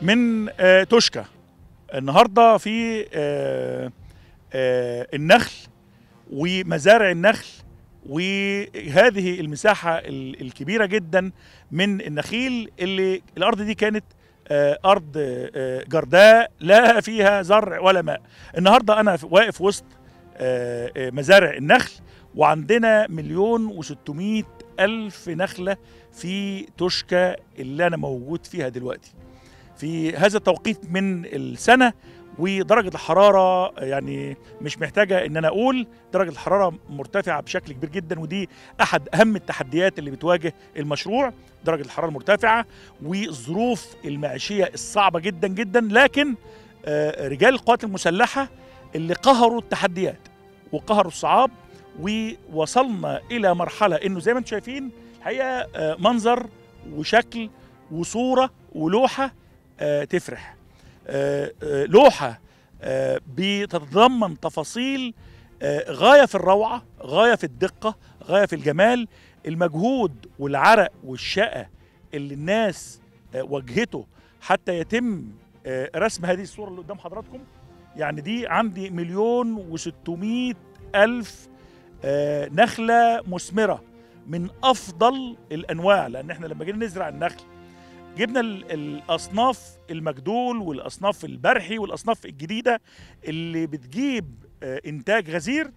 من آه، توشكا النهارده في آه، آه، النخل ومزارع النخل وهذه المساحه ال- الكبيره جدا من النخيل اللي الارض دي كانت آه، ارض آه، جرداء لا فيها زرع ولا ماء النهارده انا واقف وسط آه، آه، مزارع النخل وعندنا مليون وستمائة ألف نخلة في توشكا اللي أنا موجود فيها دلوقتي في هذا التوقيت من السنة ودرجة الحرارة يعني مش محتاجة إن أنا أقول درجة الحرارة مرتفعة بشكل كبير جدا ودي أحد أهم التحديات اللي بتواجه المشروع درجة الحرارة المرتفعة والظروف المعيشية الصعبة جدا جدا لكن آه، رجال القوات المسلحة اللي قهروا التحديات وقهروا الصعاب ووصلنا الى مرحله انه زي ما انتم شايفين الحقيقه آه، منظر وشكل وصوره ولوحه آه، تفرح آه، آه، لوحه آه، بتتضمن تفاصيل آه، غايه في الروعه غايه في الدقه غايه في الجمال المجهود والعرق والشقه اللي الناس آه، واجهته حتى يتم آه، رسم هذه الصوره اللي قدام حضراتكم يعني دي عندي مليون وستمائة ألف آه، نخلة مثمرة من أفضل الأنواع لأن إحنا لما جينا نزرع النخل جبنا ال- الأصناف المجدول والأصناف البرحي والأصناف الجديدة اللي بتجيب آه، إنتاج غزير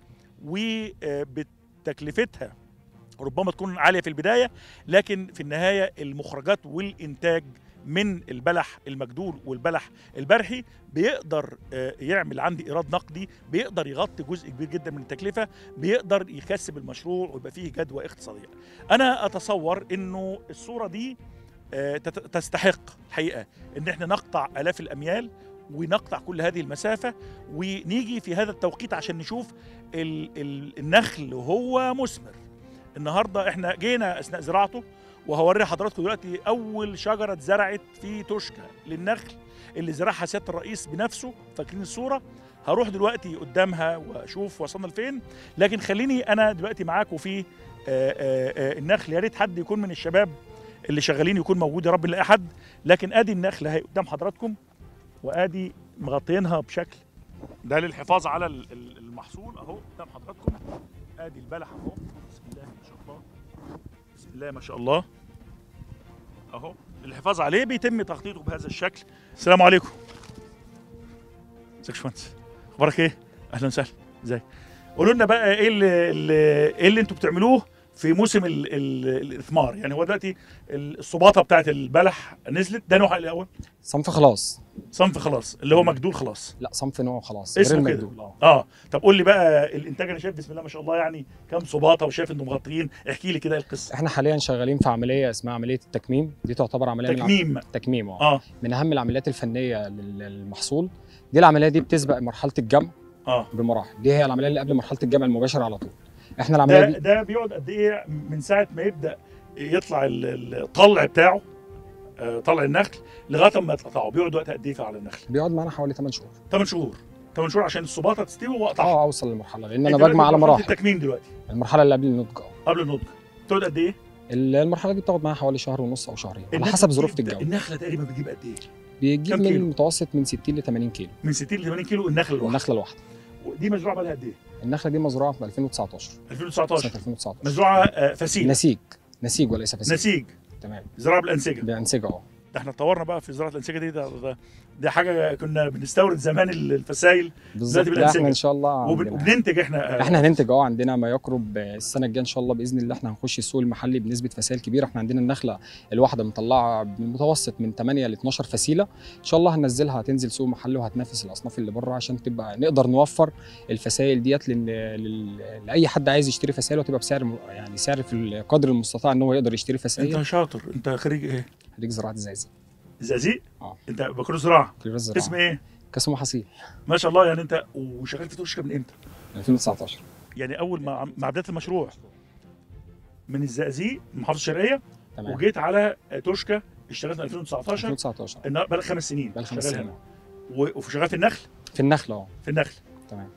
وبتكلفتها ربما تكون عالية في البداية لكن في النهاية المخرجات والإنتاج من البلح المجدول والبلح البرحي بيقدر آه، يعمل عندي ايراد نقدي بيقدر يغطي جزء كبير جدا من التكلفه بيقدر يكسب المشروع ويبقى فيه جدوى اقتصاديه انا اتصور انه الصوره دي آه، تت- تستحق الحقيقه ان احنا نقطع الاف الاميال ونقطع كل هذه المسافه ونيجي في هذا التوقيت عشان نشوف ال- ال- النخل وهو مثمر النهارده احنا جينا اثناء زراعته وهوري حضراتكم دلوقتي اول شجره اتزرعت في توشكا للنخل اللي زرعها سياده الرئيس بنفسه فاكرين الصوره هروح دلوقتي قدامها واشوف وصلنا لفين لكن خليني انا دلوقتي معاكم في آه، آه، آه، النخل يا ريت حد يكون من الشباب اللي شغالين يكون موجود يا رب نلاقي حد لكن ادي النخل اهي قدام حضراتكم وادي مغطينها بشكل ده للحفاظ على ال- ال- المحصول اهو قدام حضراتكم ادي البلح اهو بسم الله ما شاء الله بسم الله ما شاء الله اهو الحفاظ عليه بيتم تخطيطه بهذا الشكل السلام عليكم ازيك يا باشمهندس اخبارك ايه اهلا وسهلا ازيك قولوا لنا بقى ايه اللي, اللي ايه اللي انتوا بتعملوه في موسم ال ال الاثمار يعني هو دلوقتي الصباطه بتاعت البلح نزلت ده نوعها الاول صنف خلاص صنف خلاص اللي هو مجدول خلاص لا صنف نوع خلاص اسمه غير كده. المجدول اه اه طب قول لي بقى الانتاج انا شايف بسم الله ما شاء الله يعني كام صباطه وشايف انهم مغطيين احكي لي كده إيه القصه احنا حاليا شغالين في عمليه اسمها عمليه التكميم دي تعتبر عمليه من تكميم العم... تكميم اه اه من اهم العمليات الفنيه لل- للمحصول دي العمليه دي بتسبق مرحله الجمع اه بمراحل دي هي العمليه اللي قبل مرحله الجمع المباشر على طول احنا العمليه ده دي ده بيقعد قد ايه من ساعه ما يبدا يطلع ال- ال- الطلع بتاعه آه، طلع النخل لغايه ما يتقطعه بيقعد وقت قد ايه على النخل بيقعد معانا حوالي 8 شهور 8 شهور 8 شهور عشان الصباطه تستوي واقطعها اه اوصل للمرحله لان أنت انا دلوقتي بجمع على في مرحلة مراحل التكميم دلوقتي المرحله اللي قبل النضج اه قبل النضج تقعد قد ايه؟ المرحله دي بتاخد معاها حوالي شهر ونص او شهرين على النخلة حسب ظروف بتجيب- الجو النخله تقريبا بتجيب قد ايه؟ بيجيب كام من كيلو؟ المتوسط من 60 ل 80 كيلو من 60 ل 80 كيلو النخله الواحده النخله الواحده دي مزروعه بقى لها قد ايه؟ النخله دي مزروعه في 2019 سنه 2019 2019 مزروعه آه، فسيل نسيج نسيج وليس فسيل نسيج تمام زراعه بالانسجه بانسجه اه ده احنا اتطورنا بقى في زراعه الانسجه دي ده, ده, ده حاجه كنا بنستورد زمان الفسايل بالظبط لا بالأنسجة. احنا ان شاء الله وب- عندنا وبننتج احنا احنا هننتج اه عندنا ما يقرب السنه الجايه ان شاء الله باذن الله احنا هنخش السوق المحلي بنسبه فسائل كبيره احنا عندنا النخله الواحده مطلعه بالمتوسط من 8 ل 12 فسيله ان شاء الله هننزلها هتنزل سوق محلي وهتنافس الاصناف اللي بره عشان تبقى نقدر نوفر الفسائل ديت لل... لل... لاي حد عايز يشتري فسائل وتبقى بسعر م- يعني سعر في القدر المستطاع ان هو يقدر يشتري فسائل انت شاطر انت خريج ايه؟ خريج زراعه الزقازيق زقازيق؟ اه. انت بكالوريوس زراعه كليه اسم الزراعه ايه؟ قسم محاصيل ما شاء الله يعني انت وشغال في توشكا من امتى؟ 2019 يعني اول ما مع بدايه المشروع من الزقازيق المحافظه الشرقيه تمام وجيت على توشكا اشتغلت في 2019 2019 النهار- بقالك خمس سنين بقى خمس شغال سنين هنا. و- وشغال في النخل في النخله اه في النخل تمام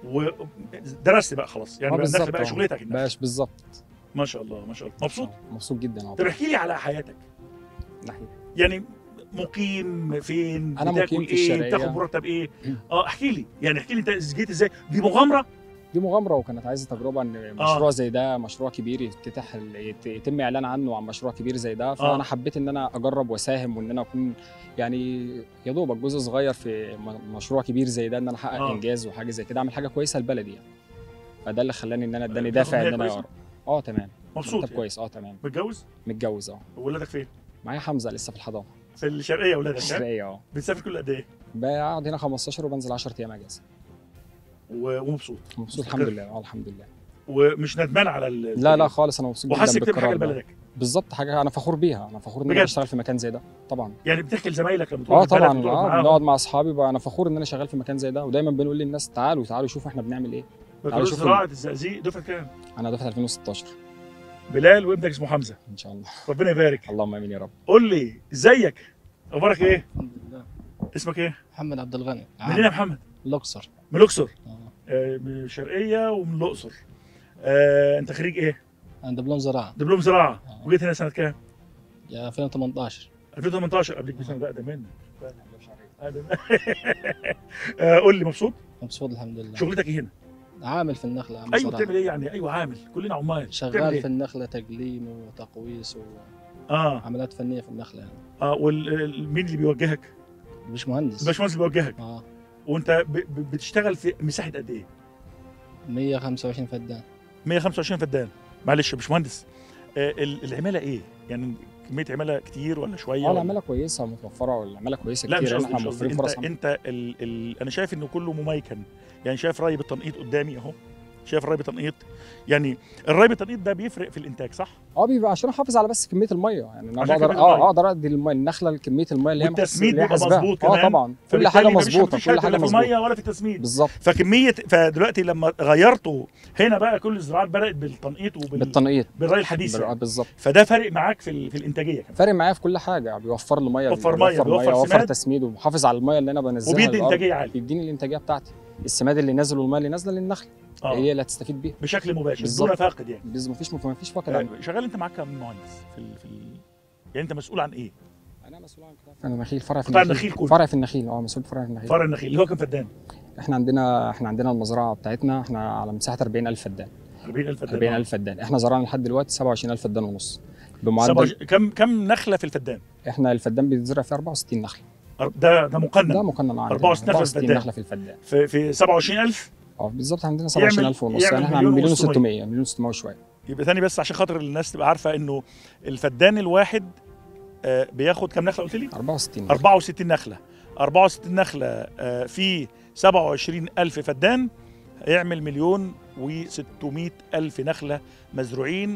ودرست بقى خلاص يعني آه، بقى النخل بالظبط بقى آه. شغلتك النخل باش بالظبط ما شاء الله ما شاء الله مبسوط مبسوط جدا اه طب احكي لي على حياتك ناحيه يعني مقيم فين أنا بتاكل مقيم في ايه الشرقية. بتاخد مرتب ايه اه احكي لي يعني احكي لي انت جيت ازاي دي مغامره دي مغامره وكانت عايزه تجربه ان مشروع زي ده مشروع كبير يتفتح يت- يتم اعلان عنه عن مشروع كبير زي ده فانا حبيت ان انا اجرب واساهم وان انا اكون يعني يا دوبك جزء صغير في م- مشروع كبير زي ده ان انا احقق آه. انجاز وحاجه زي كده اعمل حاجه كويسه لبلدي يعني فده اللي خلاني ان انا اداني بتاخد دافع نية ان انا كويسة؟ اقرا اه تمام مبسوط مرتب يعني. كويس اه تمام متجوز متجوز اه وولادك فين معايا حمزه لسه في الحضانه في الشرقيه ولادك ها الشرقيه اه بتسافر كل قد ايه بقعد هنا 15 وبنزل 10 ايام اجازه و- ومبسوط مبسوط مستقر. الحمد لله اه الحمد لله ومش ندمان على ال- لا لا خالص انا مبسوط وحاسس جدا كتير حاجه بالقرار ده لبلدك بالظبط حاجه انا فخور بيها انا فخور ان بجد؟ انا اشتغل في مكان زي ده طبعا يعني بتحكي لزمايلك لما تروح اه البلد طبعا وتقعد اه معاهم؟ بنقعد مع اصحابي بقى انا فخور ان انا شغال في مكان زي ده ودايما بنقول للناس تعالوا تعالوا شوفوا احنا بنعمل ايه بكالوريوس شوف زراعه الزقازيق دفعه كام انا دفعه 2016 بلال وابنك اسمه حمزه ان شاء الله ربنا يبارك اللهم امين يا رب قول لي ازيك اخبارك ايه الحمد لله اسمك ايه محمد عبد الغني منين يا محمد الاقصر من الاقصر آه. آه، من الشرقيه ومن الاقصر آه، انت خريج ايه انا دبلوم زراعه دبلوم زراعه آه. وجيت هنا سنه كام يا 2018 2018 قبلك بسنه بقى ده منك أقدم. آه، قول لي مبسوط مبسوط الحمد لله شغلتك ايه هنا عامل في النخله عامل ايوه زراعة. بتعمل ايه يعني ايوه عامل كلنا عمال بتعمل شغال إيه؟ في النخله تقليم وتقويس اه وعمليات فنيه في النخله يعني اه ومين اللي بيوجهك مش مهندس الباشمهندس اللي بيوجهك اه وانت ب- ب- بتشتغل في مساحه قد ايه 125 فدان 125 فدان معلش يا باشمهندس آه، ال- العماله ايه يعني كميه عماله كتير ولا شويه اه ولا- العماله كويسه متوفره والعماله كويسه لا مش كتير قصدي احنا مش قصدي موفرين فرص انت عمل. انت ال ال انا شايف انه كله مميكن يعني شايف ري بالتنقيط قدامي اهو شايف الري بالتنقيط يعني الري بالتنقيط ده بيفرق في الانتاج صح اه بيبقى عشان احافظ على بس كميه الميه يعني انا عشان بقدر كمية المية. اه اقدر ادي الميه النخله كميه الميه اللي هي محس- والتسميد اللي هي بيبقى حاسباها. مظبوط اه كمان. طبعا كل فبالتالي حاجه مفيش- مظبوطه مفيش كل هدر حاجه لا في مظبوطه ميه ولا في تسميد بالظبط فكميه فدلوقتي لما غيرته هنا بقى كل الزراعات بدات بالتنقيط وبال بالتنقيط بالري الحديث بال- يعني. بالظبط فده فارق معاك في ال- في الانتاجيه كمان فارق معايا في كل حاجه بيوفر لي ميه بيوفر مية، بيوفر بيوفر سماد. تسميد وبيحافظ على الميه اللي انا بنزلها وبيدي للأرض. انتاجيه عاليه بيديني الانتاجيه بتاعتي السماد اللي نازل والميه اللي نازله للنخل اه هي اللي هتستفيد بيها بشكل مباشر بالظبط. دون فاقد يعني بس مفيش مفيش فقد عنه يعني شغال انت معاك كم مهندس في ال... في ال... يعني انت مسؤول عن ايه؟ انا مسؤول عن قطاع النخيل فرع في قطاع النخيل النخيل كله. فرع في النخيل اه مسؤول فرع في النخيل فرع النخيل اللي هو كام فدان؟ احنا عندنا احنا عندنا المزرعه بتاعتنا احنا على مساحه 40000 فدان 40000 فدان 40000 فدان احنا زرعنا لحد دلوقتي 27000 فدان ونص بمعدل 27 كم كم نخله في الفدان؟ احنا الفدان بيتزرع فيه 64 نخله أر- ده ده مقنن ده مقنن عندنا 64 نخلة في الفدان. نخله في الفدان في في 27000 اه بالظبط عندنا يعمل- 27000 ونص يعمل يعني احنا مليون مليون و600. و600 مليون و600 وشويه يبقى ثاني بس عشان خاطر الناس تبقى عارفه انه الفدان الواحد آه، بياخد كم نخله قلت لي؟ 64 64 نخله 64 نخله آه، في 27000 فدان هيعمل مليون و600 الف نخله مزروعين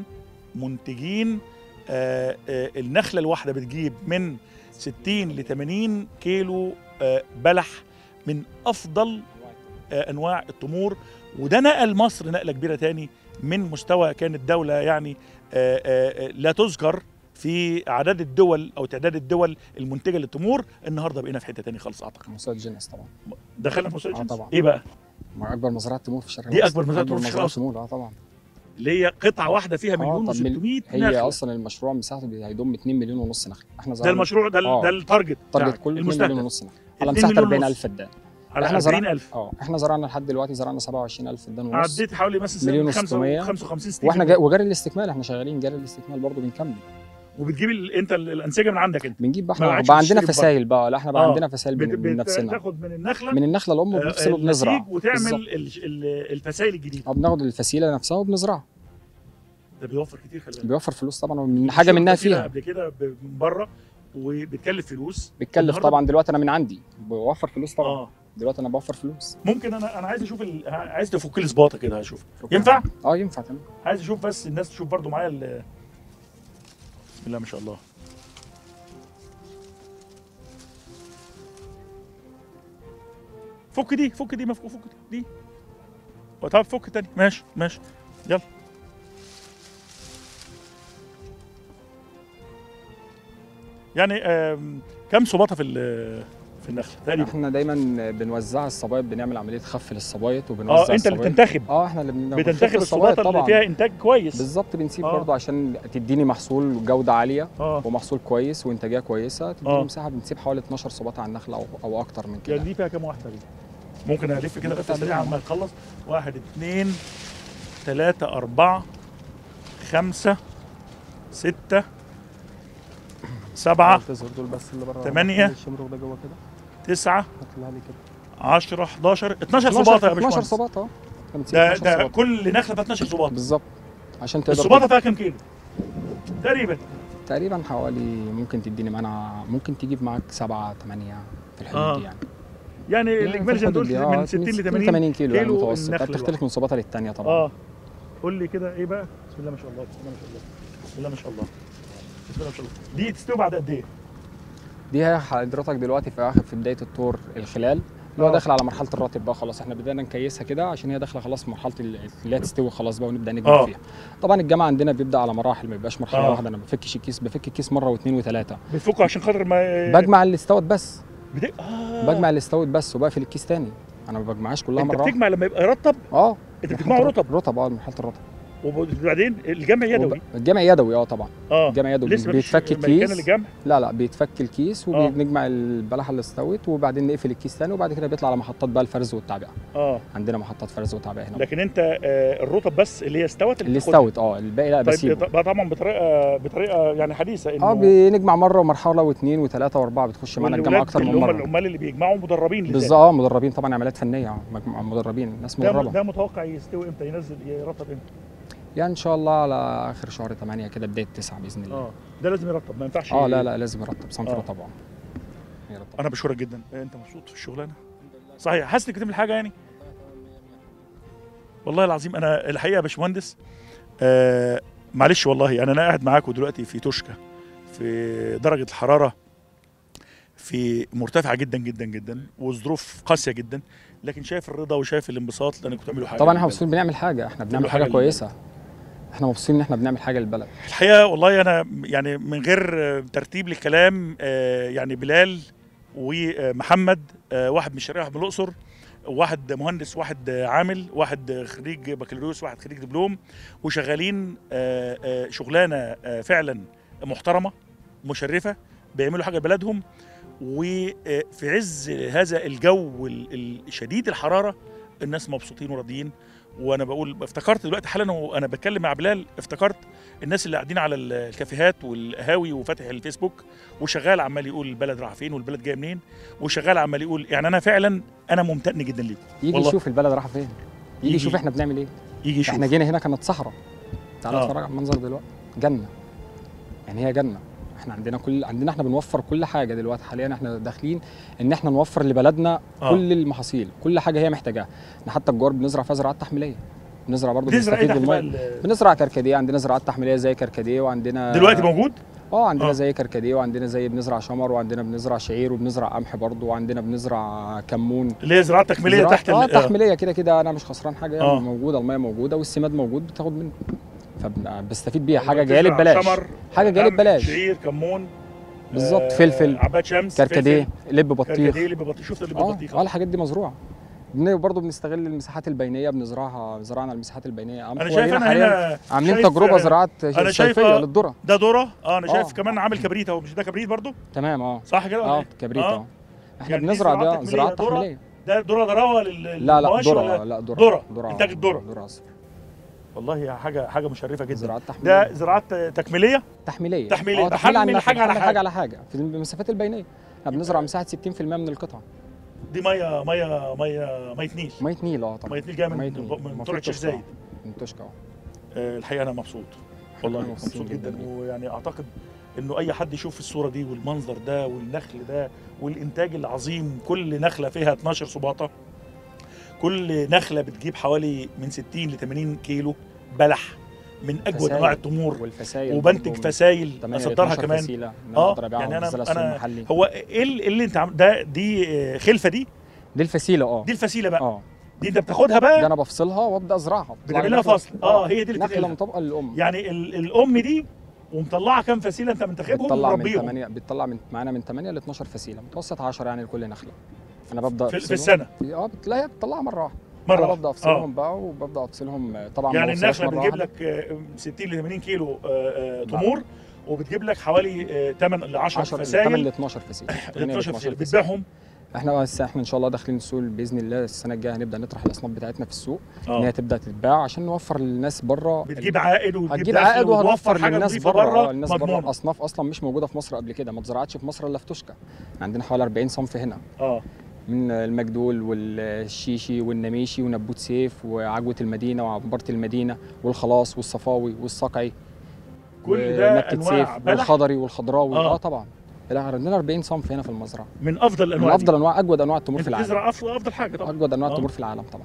منتجين آه، آه، النخله الواحده بتجيب من 60 ل 80 كيلو آه، بلح من افضل آه، انواع التمور وده نقل مصر نقله كبيره تاني من مستوى كانت دوله يعني آه، آه، آه، لا تذكر في اعداد الدول او تعداد الدول المنتجه للتمور النهارده بقينا في حته تاني خالص اعتقد مستوى الجنس طبعا دخلنا في مستوى آه الجنس. طبعا. ايه بقى مع اكبر مزرعه تمور في الشرق دي الأوسط. أكبر مزرعة تمور في الشرق مزرعه تمور اه طبعا اللي هي قطعه واحده فيها مليون طب من- و600 هي نخله اصلا المشروع مساحته بي- هيضم 2 مليون ونص نخله احنا ده زرعنا المشروع ده ال- آه. ده التارجت تارجت بتاعك، كله 2 مليون المستهدف ونص نخله على 2 مساحه مليون 40000 ونص. فدان على إحنا زرعنا- 40000 اه احنا زرعنا لحد دلوقتي زرعنا 27000 فدان ونص عديت حوالي مثلا مليون 55 و600. 55 60 واحنا جا... وجاري الاستكمال احنا شغالين جاري الاستكمال برضه بنكمل وبتجيب ال- انت ال- الانسجه من عندك انت بنجيب بقى ما احنا عادش بقى عندنا تشتري فسائل بقى لا احنا بقى آه. عندنا فسائل من, بت- من بت- نفسنا تاخد من النخله من النخله الام آه، وبنفصل وبنزرع النسيج وتعمل بالظبط. ال- ال- الفسائل الجديده اه بناخد الفسيله نفسها وبنزرعها ده بيوفر كتير خلي بالك بيوفر فلوس طبعا ومن حاجه منها فيها قبل كده ب- من بره وبتكلف فلوس بتكلف النهاردة- طبعا دلوقتي انا من عندي بوفر فلوس طبعا اه دلوقتي انا بوفر فلوس ممكن انا انا عايز اشوف ال... عايز تفك لي صباطه كده هشوف ينفع اه ينفع تمام عايز اشوف بس الناس تشوف برضو معايا ال... بسم الله ما شاء الله فك دي فك دي مفك فك دي طب فك تاني ماشي ماشي يلا يعني آم، كم صباطه في ال- في في النخل تقريبا احنا دايما بنوزع الصبايط بنعمل عمليه خف للصبايط وبنوزع اه انت اللي الصبايط. بتنتخب اه احنا اللي بن- بتنتخب بنخف الصباطه اللي طبعاً. فيها انتاج كويس بالظبط بنسيب آه. برضه عشان تديني محصول وجوده عاليه اه ومحصول كويس وانتاجيه كويسه تديني آه. مساحه بنسيب حوالي 12 صباطه على النخله او او اكتر من كده يعني دي فيها كام واحده دي ممكن الف كده لفه سريعه عما نخلص واحد اثنين ثلاثة أربعة خمسة ستة سبعة تظهر دول بس اللي بره تمانية. الشمروخ ده جوه كده تسعة هطلع لي كده 10 11 12 صباطة يا 12 باشمهندس صباطه اه إحنا بنسيب ده 12 ده صباطة. كل نخلة فيها 12 صباطة بالظبط عشان تقدر الصباطة فيها كام كيلو؟ تقريبا تقريبا حوالي ممكن تديني منع ممكن تجيب معاك 7 8 في الحدود آه. دي يعني يعني يعني الإجمالي في زي ما الحدود قلت دي، آه، من 60 ل 80 80 كيلو يعني كيلو متوسط النخل بتختلف من صباطه للتانيه طبعا اه قول لي كده ايه بقى بسم الله ما شاء الله بسم الله ما شاء الله بسم الله ما شاء الله بسم الله ما شاء الله دي تستوي بعد قد ايه؟ دي هي حضرتك دلوقتي في اخر في بدايه الطور الخلال اللي هو آه. داخل على مرحله الرطب بقى خلاص احنا بدانا نكيسها كده عشان هي داخله خلاص مرحله ال- اللي هي تستوي خلاص بقى ونبدا آه. نجمع فيها طبعا الجامعه عندنا بيبدا على مراحل ما بيبقاش مرحله آه. واحده انا ما بفكش الكيس بفك الكيس مره واثنين وثلاثه بتفكوا عشان خاطر ما بجمع اللي استوت بس بت... آه. بجمع اللي استوت بس وبقفل الكيس تاني انا ما بجمعهاش كلها انت مره واحده بتجمع لما يبقى يرطب اه انت مرحلة بتجمعه الرطب. رطب رطب اه مرحله الرطب وبعدين الجمع يدوي وب- الجمع يدوي اه طبعا اه الجمع يدوي لسه مفيش بيتفك مكان الكيس للجمع لا لا بيتفك الكيس آه. وبنجمع البلحه اللي استوت وبعدين نقفل الكيس تاني وبعد كده بيطلع على محطات بقى الفرز والتعبئه اه عندنا محطات فرز وتعبئه هنا لكن انت آه الرطب بس اللي هي استوت اللي بتاخدها. استوت اه الباقي لا طيب بسيبه بقى طبعا بطريقه بطريقه يعني حديثه انه اه بنجمع مره ومرحله واثنين وثلاثه واربعه بتخش معانا الجامعه والولاد اكتر من اللي هم مره العمال اللي بيجمعوا مدربين لذلك. بالظبط اه مدربين طبعا عمليات فنيه اه مجموعة مدربين ناس ده مدربه ده متوقع يستوي امتى ينزل يرطب امتى يعني ان شاء الله على اخر شهر 8 كده بدايه 9 باذن الله اه ده لازم يرطب ما ينفعش اه لا لا لازم يرطب صنف آه. رطب اه يرطب. انا بشكرك جدا انت مبسوط في الشغلانه صحيح حاسس انك بتعمل حاجه يعني والله العظيم انا الحقيقه يا باشمهندس آه معلش والله يعني انا قاعد معاكم دلوقتي في توشكا في درجه الحراره في مرتفعه جدا جدا جدا وظروف قاسيه جدا لكن شايف الرضا وشايف الانبساط لانكم بتعملوا حاجه طبعا احنا للبلد. مبسوطين بنعمل حاجه احنا بنعمل كله حاجة حاجه كويسه احنا مبسوطين ان احنا بنعمل حاجه للبلد الحقيقه والله انا يعني من غير آه، ترتيب للكلام آه، يعني بلال ومحمد آه، واحد من الشرقيه واحد من الاقصر واحد مهندس واحد آه، عامل واحد آه، خريج بكالوريوس واحد خريج دبلوم وشغالين آه، آه، شغلانه آه، فعلا محترمه مشرفه بيعملوا حاجه لبلدهم وفي عز هذا الجو ال- الشديد الحراره الناس مبسوطين وراضيين وانا بقول افتكرت دلوقتي حالا وانا بتكلم مع بلال افتكرت الناس اللي قاعدين على ال- الكافيهات والقهاوي وفاتح الفيسبوك وشغال عمال يقول البلد راح فين والبلد جايه منين وشغال عمال يقول يعني انا فعلا انا ممتن جدا ليكم يجي والله. يشوف البلد رايحه فين يجي يجي- يشوف احنا بنعمل ايه يجي يشوف احنا جينا هنا كانت صحراء تعال آه. اتفرج على المنظر دلوقتي جنه يعني هي جنه احنا عندنا كل عندنا احنا بنوفر كل حاجه دلوقتي حاليا احنا داخلين ان احنا نوفر لبلدنا آه. كل المحاصيل كل حاجه هي محتاجاها احنا حتى الجوار بنزرع فيها زراعات تحميليه بنزرع برضه بتزرع ايه بنستفيد تحت بقى بالميه ال- بنزرع كركديه عندنا زراعات تحميليه زي كركديه وعندنا دلوقتي موجود اه عندنا آه. آه. زي كركديه وعندنا زي بنزرع شمر وعندنا بنزرع شعير وبنزرع قمح برضه وعندنا بنزرع كمون اللي هي زراعه تكميليه زراعة- تحت اه ال- آه. تحميليه كده كده انا مش خسران حاجه يعني آه. موجوده الميه موجوده والسماد موجود بتاخد منه فبستفيد بيها حاجه جايه لي بتزرع ببلاش شمر حاجه جايه لي قمح، ببلاش شعير كمون بالظبط آه، فلفل عباد شمس كركديه لب بطيخ كركديه لب بطيخ شفت لب اه بطيخ اه الحاجات دي مزروعه بن- برضه بنستغل المساحات البينيه بنزرعها زرعنا المساحات البينيه انا شايف انا هنا عاملين شايف- تجربه زراعه شايف- صيفيه آه. للذره ده ذره اه انا شايف آه. كمان عامل كبريت اهو مش ده كبريت برضو تمام اه صح كده ولا اه إيه؟ كبريت آه. اه احنا يعني دي بنزرع زراعات ده تكميلية، زراعات ذرة؟ تحميليه ده ذره ضراوه لل لا لا للمواشي ذره ولا- لا ذره ذرة. ذره إنتاج الذرة. ذره أصفر. والله حاجه حاجه مشرفه جدا زراعات تحميليه ده زراعات تكميليه تحميليه تحميلية. اه تحميل بحمل عن حاجة على بحمل حاجة. حاجه على حاجه في المسافات البينيه احنا بنزرع مساحه 60% من القطع دي ميه ميه ميه ميه نيل ميه نيل اه طبعا ميه نيل جايه من مية من, نيل. من المفروض طرق الشيخ تشكى. زايد من توشكا اه آه، الحقيقه انا مبسوط والله إحنا مبسوط مبسوطين جدا جداً. ويعني اعتقد انه اي حد يشوف الصوره دي والمنظر ده والنخل ده والانتاج العظيم كل نخله فيها 12 سباطه كل نخله بتجيب حوالي من 60 ل 80 كيلو بلح من اجود فسايل. انواع التمور والفسائل وبنتج برضه فسايل 8 ل اصدرها 12 كمان فسيلة. إن أنا آه، أقدر أبيعها يعني أنا- وأنزلها السوق أنا- المحلي هو ايه ال- اللي انت عم... ده دي آه، خلفه دي دي الفسيله اه دي الفسيله بقى اه دي انت بتاخدها دي بقى انا بفصلها وابدا ازرعها بتطلع بتعمل لي لها نخلة- فصل اه هي دي اللي نخله بتنقلها مطابقه للام يعني ال- الام دي ومطلعه كام فسيله انت منتخبهم بتطلع من ومربيهم 8 بتطلع من معانا من 8 ل 12 فسيله متوسط 10 يعني لكل نخله انا ببدا في, في أفصلهم. السنه في- اه بتلاقي بتطلع مره واحده مره انا واحدة. ببدا افصلهم بقى وببدا افصلهم آه، طبعا يعني ما بوصلهاش النخله مرة بتجيب واحدة. لك آه، 60 ل 80 كيلو آه، آه، تمور وبتجيب لك حوالي 8 ل 10 10 8 ل فسايل 12 فسيله 12 فسيله فسيله بتبيعهم احنا بس احنا ان شاء الله داخلين السوق باذن الله السنه الجايه هنبدا نطرح الاصناف بتاعتنا في السوق ان هي اه تبدا تتباع عشان نوفر للناس بره بتجيب عائد وبتجيب هتجيب دخل عائد وتوفر وهنوفر حاجه للناس نظيفه بره بره الناس بره مضمونه اصناف اصلا مش موجوده في مصر قبل كده ما اتزرعتش في مصر الا في توشكا عندنا حوالي 40 صنف هنا اه من المجدول والشيشي والنميشي ونبوت سيف وعجوه المدينه وعنبره المدينه والخلاص والصفاوي والصقعي كل ده ونبتة انواع سيف بلح والخضري والخضراوي آه. اه, طبعا لا عندنا 40 صنف هنا في المزرعه من افضل من الانواع افضل انواع اجود انواع التمور انت في العالم بتزرع افضل افضل حاجه طبعا اجود انواع آه. التمور في العالم طبعا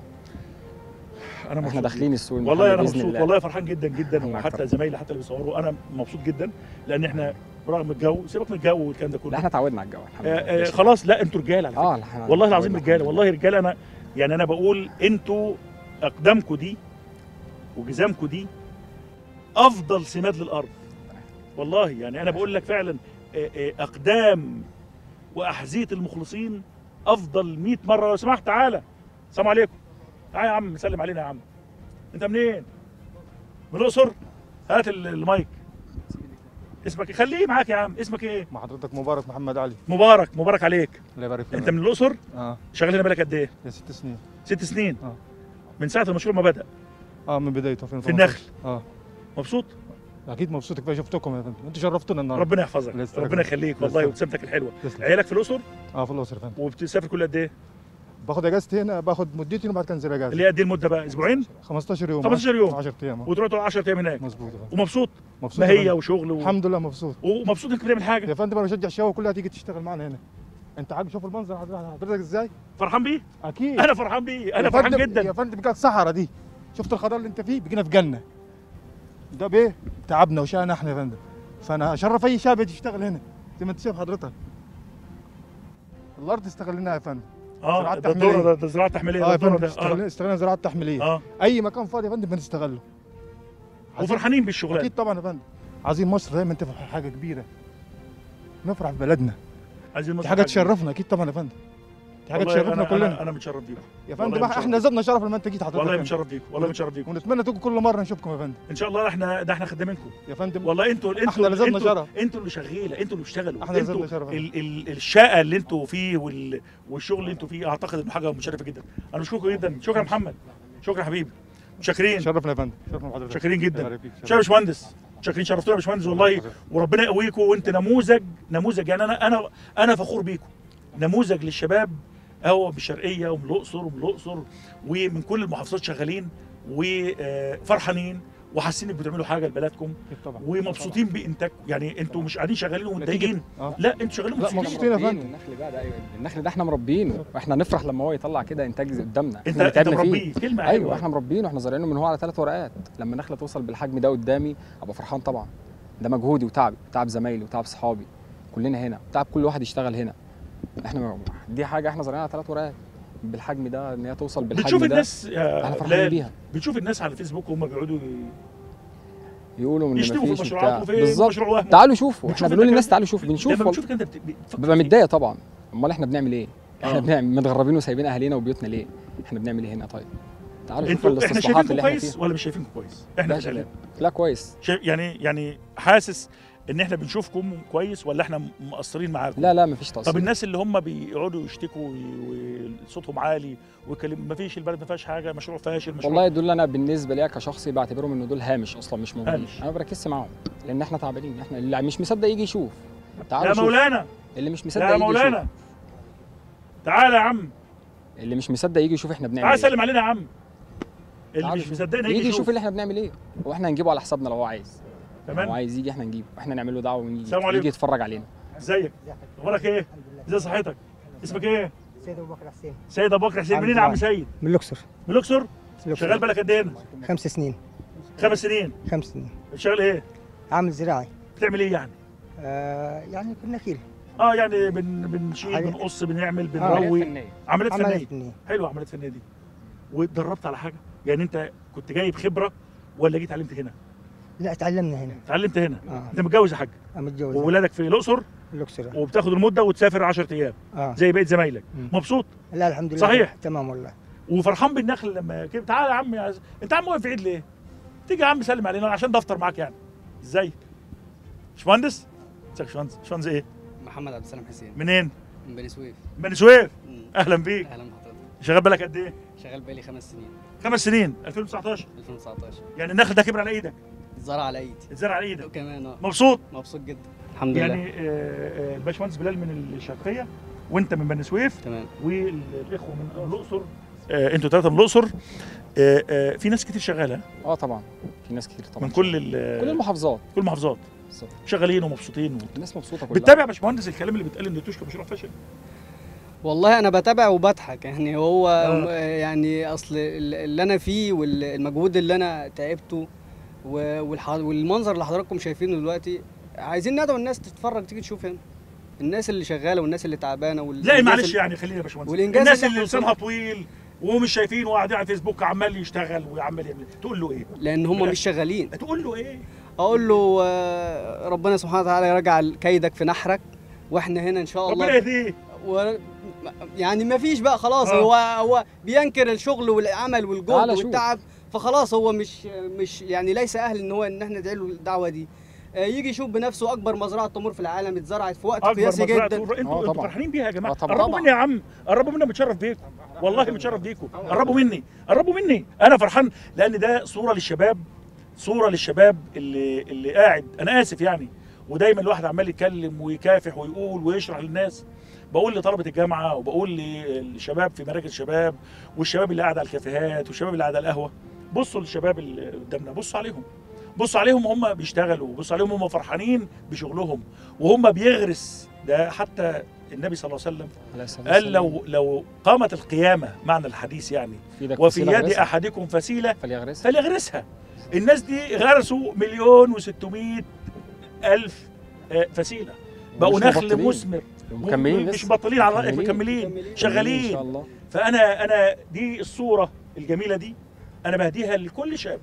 انا مبسوط احنا داخلين السوق والله المحلي انا بإذن مبسوط الله. والله فرحان جدا جدا الله وحتى يكرمك. زمايلي حتى اللي بيصوروا انا مبسوط جدا لان احنا برغم الجو سيبك من الجو والكلام ده لا كله احنا اتعودنا على الجو الحمد آه لله آه خلاص لا انتوا رجاله على فكره اه احنا والله العظيم اتعودنا رجاله الحمد والله رجاله انا يعني انا بقول انتوا اقدامكم دي وجزامكم دي افضل سماد للارض والله يعني انا بقول لك فعلا آه، آه، اقدام واحذيه المخلصين افضل 100 مره لو سمحت تعالى السلام عليكم تعالى يا عم سلم علينا يا عم انت منين من الاقصر هات ال- المايك اسمك إيه؟ خليه معاك يا عم اسمك ايه مع حضرتك مبارك محمد علي مبارك مبارك عليك الله يبارك فيك انت من الاقصر اه شغال هنا بالك قد ايه يا ست سنين ست سنين آه. من ساعه المشروع ما بدا اه من بدايته في 2018 النخل اه مبسوط اكيد مبسوط كفايه شفتكم يا فندم انتوا شرفتونا النهارده ربنا يحفظك الله يسترك. ربنا يخليك الله والله يسترك. وابتسامتك الحلوه تسلم عيالك في الاقصر اه في الاقصر يا فندم وبتسافر كل قد ايه باخد اجازتي هنا باخد مدتي وبعد كده انزل اجازه اللي هي قد ايه المده بقى اسبوعين 15 يوم 15 يوم. 10 ايام آه. وتروح تقعد 10 ايام هناك مظبوط يا فندم ومبسوط مبسوط ما يا هي فندم. وشغل و... الحمد لله مبسوط ومبسوط انك بتعمل حاجه يا فندم انا بشجع الشباب كلها تيجي تشتغل معنا هنا انت عارف شوف المنظر حضرتك حضرتك ازاي فرحان بيه اكيد انا فرحان بيه انا يا فرحان فندم- جدا يا فندم كانت صحراء دي شفت الخضار اللي انت فيه بقينا في جنه ده بايه تعبنا وشانا احنا يا فندم فانا اشرف اي شاب يجي يشتغل هنا زي ما انت شايف حضرتك الارض استغلناها يا فندم اه زراعة ده تحميلية. الدور ده ده زراعه تحميليه اه ده يا الدور فندم ده اه استغلنا استغلنا زراعه تحميليه اه اي مكان فاضي يا فندم بنستغله عايزين- وفرحانين بالشغلانه اكيد طبعا يا فندم عايزين مصر دايما تبقى حاجه كبيره نفرح ببلدنا عايزين دي مصر حاجه كبيرة. تشرفنا اكيد طبعا يا فندم دي حاجه والله تشرفنا أنا كلنا انا, أنا متشرف بيكم يا والله فندم متشرف. احنا زدنا شرف لما انت جيت حضرتك والله يا فندم. متشرف بيكم والله متشرف بيكم ونتمنى تيجوا كل مره نشوفكم يا فندم ان شاء الله احنا ده احنا خدامينكم يا فندم والله انتوا انتوا احنا اللي زادنا انتوا, شرف. انتوا اللي شغاله انتوا اللي بتشتغلوا احنا اللي انتوا زادنا شرف. ال ال الشقه اللي انتوا فيه وال والشغل اللي انتوا فيه اعتقد انه حاجه مشرفه جدا انا بشكركم جدا شكرا يا محمد شكرا حبيبي متشكرين شرفنا يا فندم شرفنا بحضرتك متشكرين جدا الله يبارك فيك. شكرا يا باشمهندس متشكرين شرفتونا يا باشمهندس والله وربنا يقويكم وانت نموذج نموذج يعني انا انا انا فخور بيكم نموذج للشباب اهو من الشرقيه ومن الاقصر ومن الاقصر ومن كل المحافظات شغالين وفرحانين وحاسين انكم بتعملوا حاجه لبلدكم أكيد طبعا ومبسوطين بانتاجكم يعني انتوا مش قاعدين شغالين ومتضايقين اه لا انتوا شغالين لا، مبسوطين مبسوطين يا مربينه. فندم. النخل ده ده أيوة. النخل ده احنا مربينه واحنا نفرح لما هو يطلع كده انتاج قدامنا انت احنا اللي انت تعبنا فيه مربيه كلمه ايوه حلوه احنا مربينه احنا زارعينه من هو على ثلاث ورقات لما النخله توصل بالحجم ده قدامي ابقى فرحان طبعا ده مجهودي وتعبي وتعب زمايلي وتعب صحابي كلنا هنا وتعب كل واحد يشتغل هنا احنا دي حاجه احنا زارعينها على ثلاث ورقات بالحجم ده ان هي توصل بالحجم بتشوف ده الناس يا احنا فرحانين بلال بيها بتشوف الناس على الفيسبوك وهم بيقعدوا يقولوا ان يشتموا في مفيش المشروعات وبتاع وفي بالظبط مشروع وهم تعالوا شوفوا بتشوف احنا انت بنقول للناس كده؟ تعالوا شوفوا بنشوف لما وال- بتشوف كده بت- بت- ببقى متضايق طبعا امال احنا بنعمل ايه احنا آه. بنعمل متغربين وسايبين اهالينا وبيوتنا ليه احنا بنعمل ايه هنا طيب تعالوا شوفوا انتوا احنا الاستصلاحات شايفينكم اللي احنا كويس فيها ولا مش شايفينكم كويس احنا لا شغالين لا كويس شايف يعني يعني حاسس ان احنا بنشوفكم كويس ولا احنا مقصرين معاكم لا لا مفيش طب تقصير الناس اللي هم بيقعدوا يشتكوا وي- وصوتهم عالي ويكلم ما فيش البلد ما فيهاش حاجه مشروع فاشل مشروع والله دول انا بالنسبه ليا كشخصي بعتبرهم انه دول هامش اصلا مش موجودين هامش. انا ما بركزش معاهم لان احنا تعبانين احنا اللي مش مصدق يجي يشوف تعالوا يا شوف مولانا اللي مش مصدق يا يجي يشوف مولانا تعالى يا عم اللي مش مصدق يجي يشوف احنا بنعمل تعالى ايه سلم علينا يا عم اللي تعالوا مش شوف. مصدقنا يجي يجي يشوف يشوف اللي احنا بنعمل ايه واحنا هنجيبه على حسابنا لو هو عايز لو هو تمام عايز يجي احنا نجيبه احنا نعمل له دعوه ونيجي السلام عليكم. يجي يتفرج علينا ازيك اخبارك ايه ازي صحتك اسمك ايه سيد ابو بكر حسين سيد ابو بكر حسين عم منين يا عم زراعي. سيد من الاقصر من الاقصر الأقصر. شغال بالك قد ايه هنا خمس سنين خمس سنين خمس سنين شغال ايه عامل زراعي بتعمل ايه يعني آه يعني كنا كيل اه يعني بن بنشيل حاجة- بنقص بنعمل عمليات بنروي فنية. عمليات عملية فنيه فنية حلوه عمليات فنيه دي واتدربت على حاجه يعني انت كنت جايب خبره ولا جيت اتعلمت هنا لا تعلمنا هنا اتعلمت هنا اه انت متجوز يا حاج أنا متجوز وولادك في الاقصر الاقصر وبتاخد المده وتسافر 10 ايام اه زي بقيه زمايلك مم. مبسوط لا الحمد لله صحيح. تمام والله وفرحان بالنخل لما كده تعالى يا عم يا عز... انت يا عم واقف في عيد ليه؟ تيجي يا عم سلم علينا عشان دفتر معاك يعني ازاي؟ باشمهندس؟ ازيك يا باشمهندس؟ باشمهندس ايه؟ محمد عبد السلام حسين منين؟ من بني سويف من بني سويف مم. اهلا بيك اهلا بحضرتك شغال بالك قد ايه؟ شغال بقالي خمس سنين خمس سنين 2019 2019 يعني النخل ده كبر على ايدك زرع على ايدي اتزرع على ايدك وكمان اه مبسوط مبسوط جدا الحمد لله يعني آه، آه، الباشمهندس بلال من الشرقيه وانت من بني سويف تمام والاخوه من الاقصر آه، انتوا ثلاثه من الاقصر آه، آه، في ناس كتير شغاله اه طبعا في ناس كتير طبعا من كل ال- كل المحافظات كل المحافظات بالظبط. شغالين ومبسوطين و... الناس مبسوطه كلها بتتابع يا باشمهندس الكلام اللي بيتقال ان توشكا مشروع فشل والله انا بتابع وبضحك يعني هو آه. آه. يعني اصل اللي انا فيه والمجهود اللي انا تعبته و- والح- والمنظر اللي حضراتكم شايفينه دلوقتي عايزين ندعو الناس تتفرج تيجي تشوف هنا الناس اللي شغاله والناس اللي تعبانه وال- لا والناس معلش اللي- يعني خلينا يا باشمهندس والإنجاز الناس اللي اللي إحنا لسانها طويل ومش شايفين وقاعدين على فيسبوك عمال يشتغل وعمال يعمل تقول له ايه؟ لان هم مش شغالين تقول له ايه؟ اقول له آه، ربنا سبحانه وتعالى يرجع كيدك في نحرك واحنا هنا ان شاء ربنا الله يهديه و... يعني ما فيش بقى خلاص آه. هو هو بينكر الشغل والعمل والجهد تعالى شوف. والتعب فخلاص هو مش مش يعني ليس اهل ان هو ان احنا ندعي له الدعوه دي آه، يجي يشوف بنفسه اكبر مزرعه تمور في العالم اتزرعت في وقت اكبر قياسي مزرعه جدا تقول- انتوا آه انتوا طبعا. فرحانين بيها يا جماعه آه طبعا. قربوا طبعا. مني يا عم قربوا مني متشرف بيكم والله متشرف بيكم قربوا مني قربوا مني انا فرحان لان ده صوره للشباب صوره للشباب اللي اللي قاعد انا اسف يعني ودايما الواحد عمال يتكلم ويكافح ويقول ويشرح للناس بقول لطلبه الجامعه وبقول للشباب في مراكز الشباب والشباب اللي قاعد على الكافيهات والشباب اللي قاعد على القهوه بصوا للشباب اللي قدامنا بصوا عليهم بصوا عليهم هم بيشتغلوا بصوا عليهم هم فرحانين بشغلهم وهم بيغرس ده حتى النبي صلى الله عليه وسلم عليه الصلاة قال والسلام. لو لو قامت القيامه معنى الحديث يعني في ايدك وفي فسيلة يد غرسها، احدكم فسيله فليغرسها فليغرسها الناس دي غرسوا مليون و600 الف آه، فسيله بقوا ومش نخل مبطلين. مثمر ومكملين مش لسه مبطلين على رايك مكملين. مكملين ان شاء شغالين الله فانا انا دي الصوره الجميله دي انا بهديها لكل شاب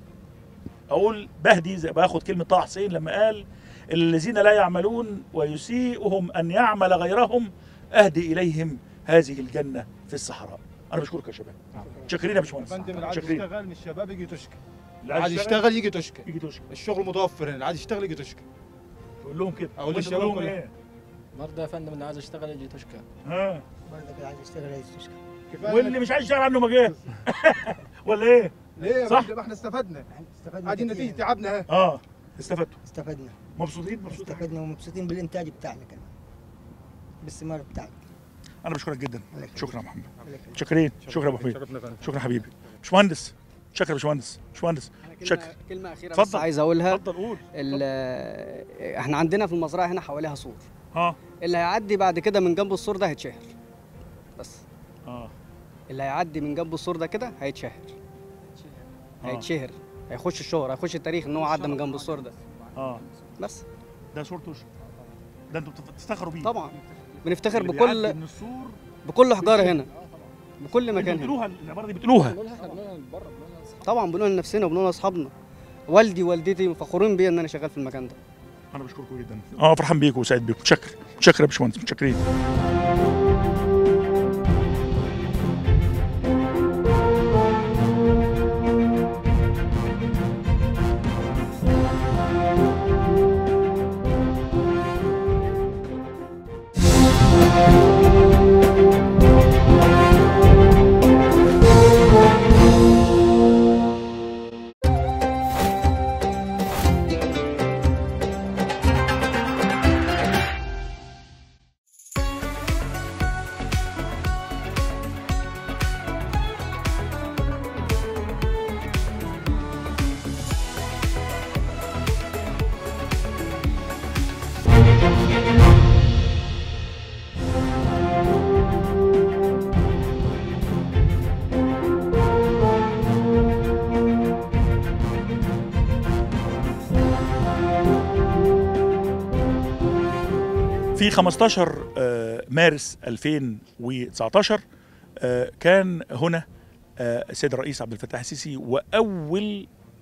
اقول بهدي زي باخد كلمه طه حسين لما قال الذين لا يعملون ويسيئهم ان يعمل غيرهم اهدي اليهم هذه الجنه في الصحراء انا بشكرك يا شباب شاكرين يا باشمهندس فندم اللي عايز شاكرين يشتغل من الشباب يجي تشكى اللي اللي عايز يشتغل يجي تشكى يجي تشكر الشغل متوفر هنا اللي عايز يشتغل يجي تشكى تقول لهم كده أقول وأنت للشباب تقول لهم كلهم. ايه برضه يا فندم اللي عايز يشتغل يجي تشكى ها برضك اللي عايز يشتغل عايز تشكى كفاية واللي إنك- مش عايز يشتغل عنه ما جه ولا ايه ليه يا صح. فندم احنا استفدنا استفدنا ادي كتير. نتيجه تعبنا اهي اه استفدتوا استفدنا مبسوطين مبسوطين استفدنا ومبسوطين بالانتاج بتاعنا كمان بالاستثمار بتاعنا انا بشكرك جدا الله يخليك. شكرا يا محمد الله يخليك. شكرين شكرا يا ابو حميد شرفنا يا فندم. شكرا حبيبي باشمهندس شكرا يا باشمهندس باشمهندس أنا شكرا. كلمه كلمه اخيره اتفضل. بس عايز اقولها اتفضل قول ال- احنا عندنا في المزرعه هنا حواليها سور اه اللي هيعدي بعد كده من جنب السور ده هيتشهر بس اه اللي هيعدي من جنب السور ده كده هيتشهر آه. هيتشهر هيخش الشهر هيخش التاريخ ان هو عدى من جنب السور ده اه بس ده صورة وش ده انتوا بتف- بتفتخروا بيه طبعا بنفتخر اللي بكل بيعدي من السور بكل حجاره هنا بكل انتوا مكان هنا بتقولوها العباره دي بتقولوها بنقولها احنا بنقولها بره بنقولها لأصحابنا. طبعا بنقول لنفسنا وبنقول لاصحابنا والدي والدتي فخورين بيا ان انا شغال في المكان ده انا بشكركم جدا اه فرحان بيكم وسعيد بيكم متشكر متشكر يا باشمهندس متشكرين في 15 آه، مارس 2019 آه، كان هنا آه، السيد الرئيس عبد الفتاح السيسي واول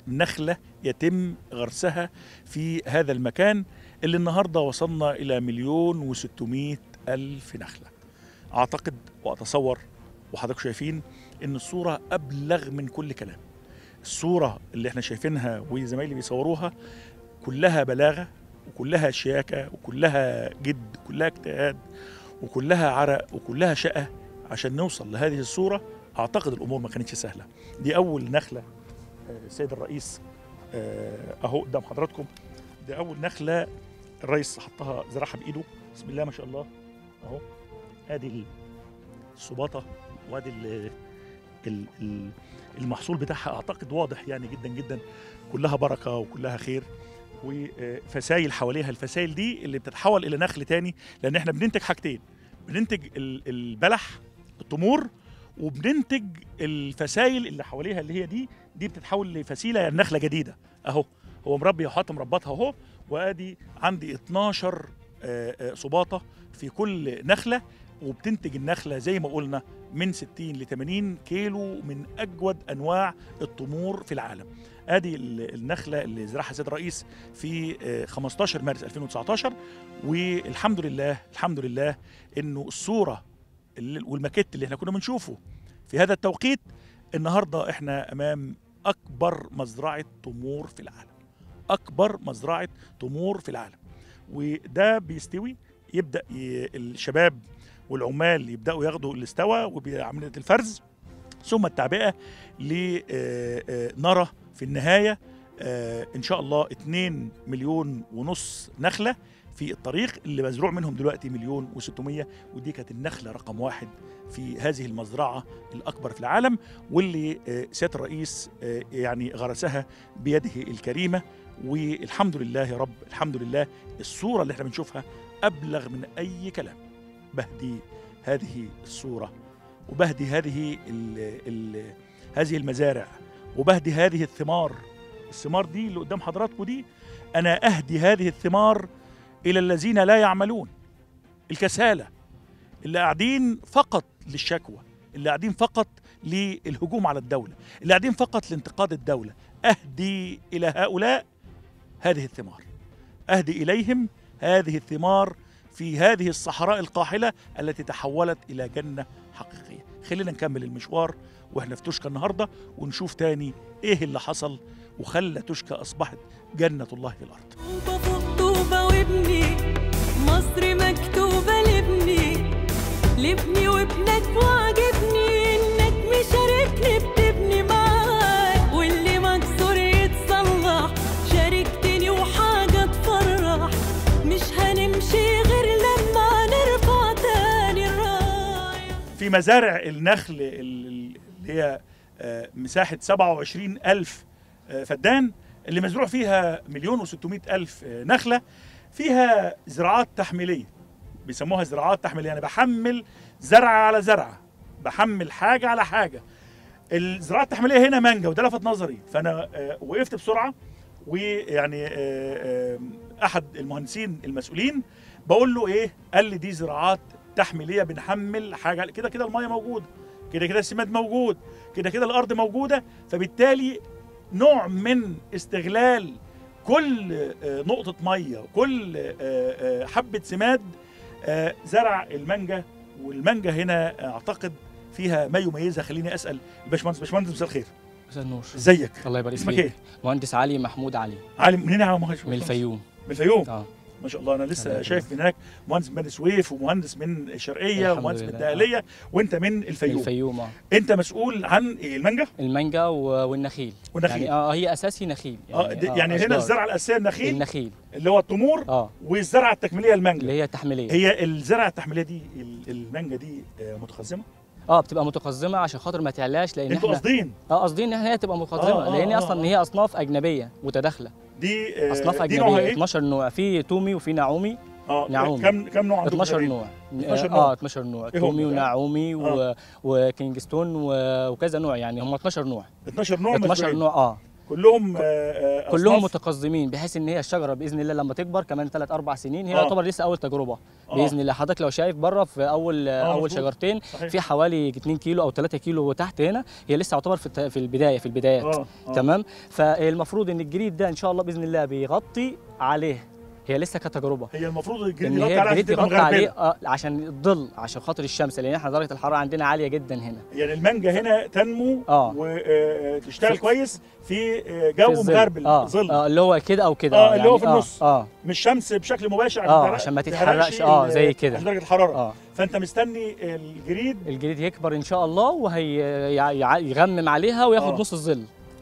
نخله يتم غرسها في هذا المكان اللي النهارده وصلنا الى مليون وستمائة الف نخله اعتقد واتصور وحضراتكم شايفين ان الصوره ابلغ من كل كلام الصوره اللي احنا شايفينها وزمايلي بيصوروها كلها بلاغه وكلها شياكه وكلها جد وكلها اجتهاد وكلها عرق وكلها شقه عشان نوصل لهذه الصوره اعتقد الامور ما كانتش سهله دي اول نخله آه، السيد الرئيس آه، اهو قدام حضراتكم دي اول نخله الرئيس حطها زرعها بايده بسم الله ما شاء الله اهو ادي السباطه وادي ال- ال- ال- المحصول بتاعها اعتقد واضح يعني جدا جدا كلها بركه وكلها خير وفسايل حواليها الفسايل دي اللي بتتحول الى نخل تاني لان احنا بننتج حاجتين بننتج ال- البلح التمور وبننتج الفسايل اللي حواليها اللي هي دي دي بتتحول لفسيله يعني نخله جديده اهو هو مربي وحاطط مربطها اهو وادي عندي 12 آه، آه، سباطه في كل نخله وبتنتج النخله زي ما قلنا من 60 ل 80 كيلو من اجود انواع التمور في العالم ادي ال- النخله اللي زرعها سيد الرئيس في آه، 15 مارس 2019 والحمد لله الحمد لله انه الصوره اللي- والماكيت اللي احنا كنا بنشوفه في هذا التوقيت النهارده احنا امام اكبر مزرعه تمور في العالم اكبر مزرعه تمور في العالم وده بيستوي يبدا ي... الشباب والعمال يبداوا ياخدوا الاستوى وبعمليه الفرز ثم التعبئه لنرى في النهايه آه، ان شاء الله 2 مليون ونص نخله في الطريق اللي مزروع منهم دلوقتي مليون و600 ودي كانت النخله رقم واحد في هذه المزرعه الاكبر في العالم واللي آه، سياده الرئيس آه، يعني غرسها بيده الكريمه والحمد لله يا رب الحمد لله الصوره اللي احنا بنشوفها ابلغ من اي كلام بهدي هذه الصوره وبهدي هذه ال ال هذه المزارع وبهدي هذه الثمار الثمار دي اللي قدام حضراتكم دي انا اهدي هذه الثمار الى الذين لا يعملون الكسالى اللي قاعدين فقط للشكوى اللي قاعدين فقط للهجوم على الدوله اللي قاعدين فقط لانتقاد الدوله اهدي الى هؤلاء هذه الثمار اهدي اليهم هذه الثمار في هذه الصحراء القاحله التي تحولت الى جنه حقيقيه خلينا نكمل المشوار واحنا في توشكا النهارده ونشوف تاني ايه اللي حصل وخلى توشكا اصبحت جنه الله في الارض طوبة فوق طوبة وابني مصر مكتوبة لابني لابني وابنك وعجبني انك مشاركني بتبني معاك واللي مكسور يتصلح شاركتني وحاجة تفرح مش هنمشي غير لما نرفع تاني الراية في مزارع النخل ال- ال- اللي هي آه، مساحة 27 ألف آه، فدان اللي مزروع فيها مليون وستمائة ألف آه، نخلة فيها زراعات تحميلية بيسموها زراعات تحميلية أنا بحمل زرعة على زرعة بحمل حاجة على حاجة الزراعة التحميلية هنا مانجا وده لفت نظري فأنا آه، وقفت بسرعة ويعني آه، آه، أحد المهندسين المسؤولين بقول له إيه قال لي دي زراعات تحميليه بنحمل حاجه كده كده الميه موجوده كده كده السماد موجود كده كده الارض موجوده فبالتالي نوع من استغلال كل آه، نقطه ميه وكل آه، آه، حبه سماد آه، زرع المانجا والمانجا هنا اعتقد فيها ما يميزها خليني اسال الباشمهندس باشمهندس مساء الخير مساء النور ازيك الله يبارك اسمك فيك ايه مهندس علي محمود علي عالم منين يا عم مهندس من الفيوم من الفيوم اه ما شاء الله انا لسه الله شايف من هناك مهندس من بني سويف ومهندس من الشرقيه الحمد ومهندس من لله. الدقهليه وانت من من الفيوم الفيوم اه انت مسؤول عن إيه المانجا المانجا و- والنخيل والنخيل يعني اه هي اساسي نخيل اه دي- يعني هنا أشجار. الزرعه الاساسيه النخيل النخيل اللي هو التمور اه والزرعه التكميليه المانجا اللي هي تحميليه هي الزرعه التحميليه دي ال- المانجا دي آه، متخزمه اه بتبقى متقزمه عشان خاطر ما تعلاش لان انتوا احنا قاصدين اه قاصدين ان هي تبقى متقزمه آه، آه، لان آه، اصلا آه. هي اصناف اجنبيه متداخله دي آه، اصناف دي نوعها اجنبيه ايه 12 نوع في تومي وفي نعومي اه نعومي. كم كم نوع عندكم 12 تقريباً؟ نوع 12 نوع. اه 12 نوع إيه هم تومي بقى؟ ونعومي و... آه. وكينجستون و... وكذا نوع يعني هم 12 نوع 12 نوع 12 مزروعين. نوع اه كلهم آه، آه، كلهم أصناف؟ متقزمين بحيث ان هي الشجره باذن الله لما تكبر كمان 3 4 سنين هي آه. يعتبر لسه اول تجربه آه. باذن الله حضرتك لو شايف بره في اول آه، اول مظبوط. شجرتين صحيح. في حوالي 2 كيلو او 3 كيلو تحت هنا هي لسه يعتبر في الت- في البدايه في البدايات آه، آه. تمام فالمفروض ان الجريد ده ان شاء الله باذن الله بيغطي عليه هي لسه كتجربه هي المفروض الجريد ان يغطي هي عليها الجريد عشان تبقى يغطي عليه مغربلة. آه عشان الظل عشان خاطر الشمس لان احنا درجه الحراره عندنا عاليه جدا هنا يعني المانجا هنا تنمو آه. وتشتغل في- كويس في آه، في جو الظل. مغربل اه, ظل آه اللي هو كده او كده آه، اللي هو يعني في النص. اه, آه. مش شمس بشكل مباشر آه، تحرق- عشان ما تحرقش تتحرقش، آه، ال- زي كده. عشان درجه الحراره اه فانت مستني الجريد الجريد يكبر ان شاء الله وهيغمم عليها وياخد آه. نص الظل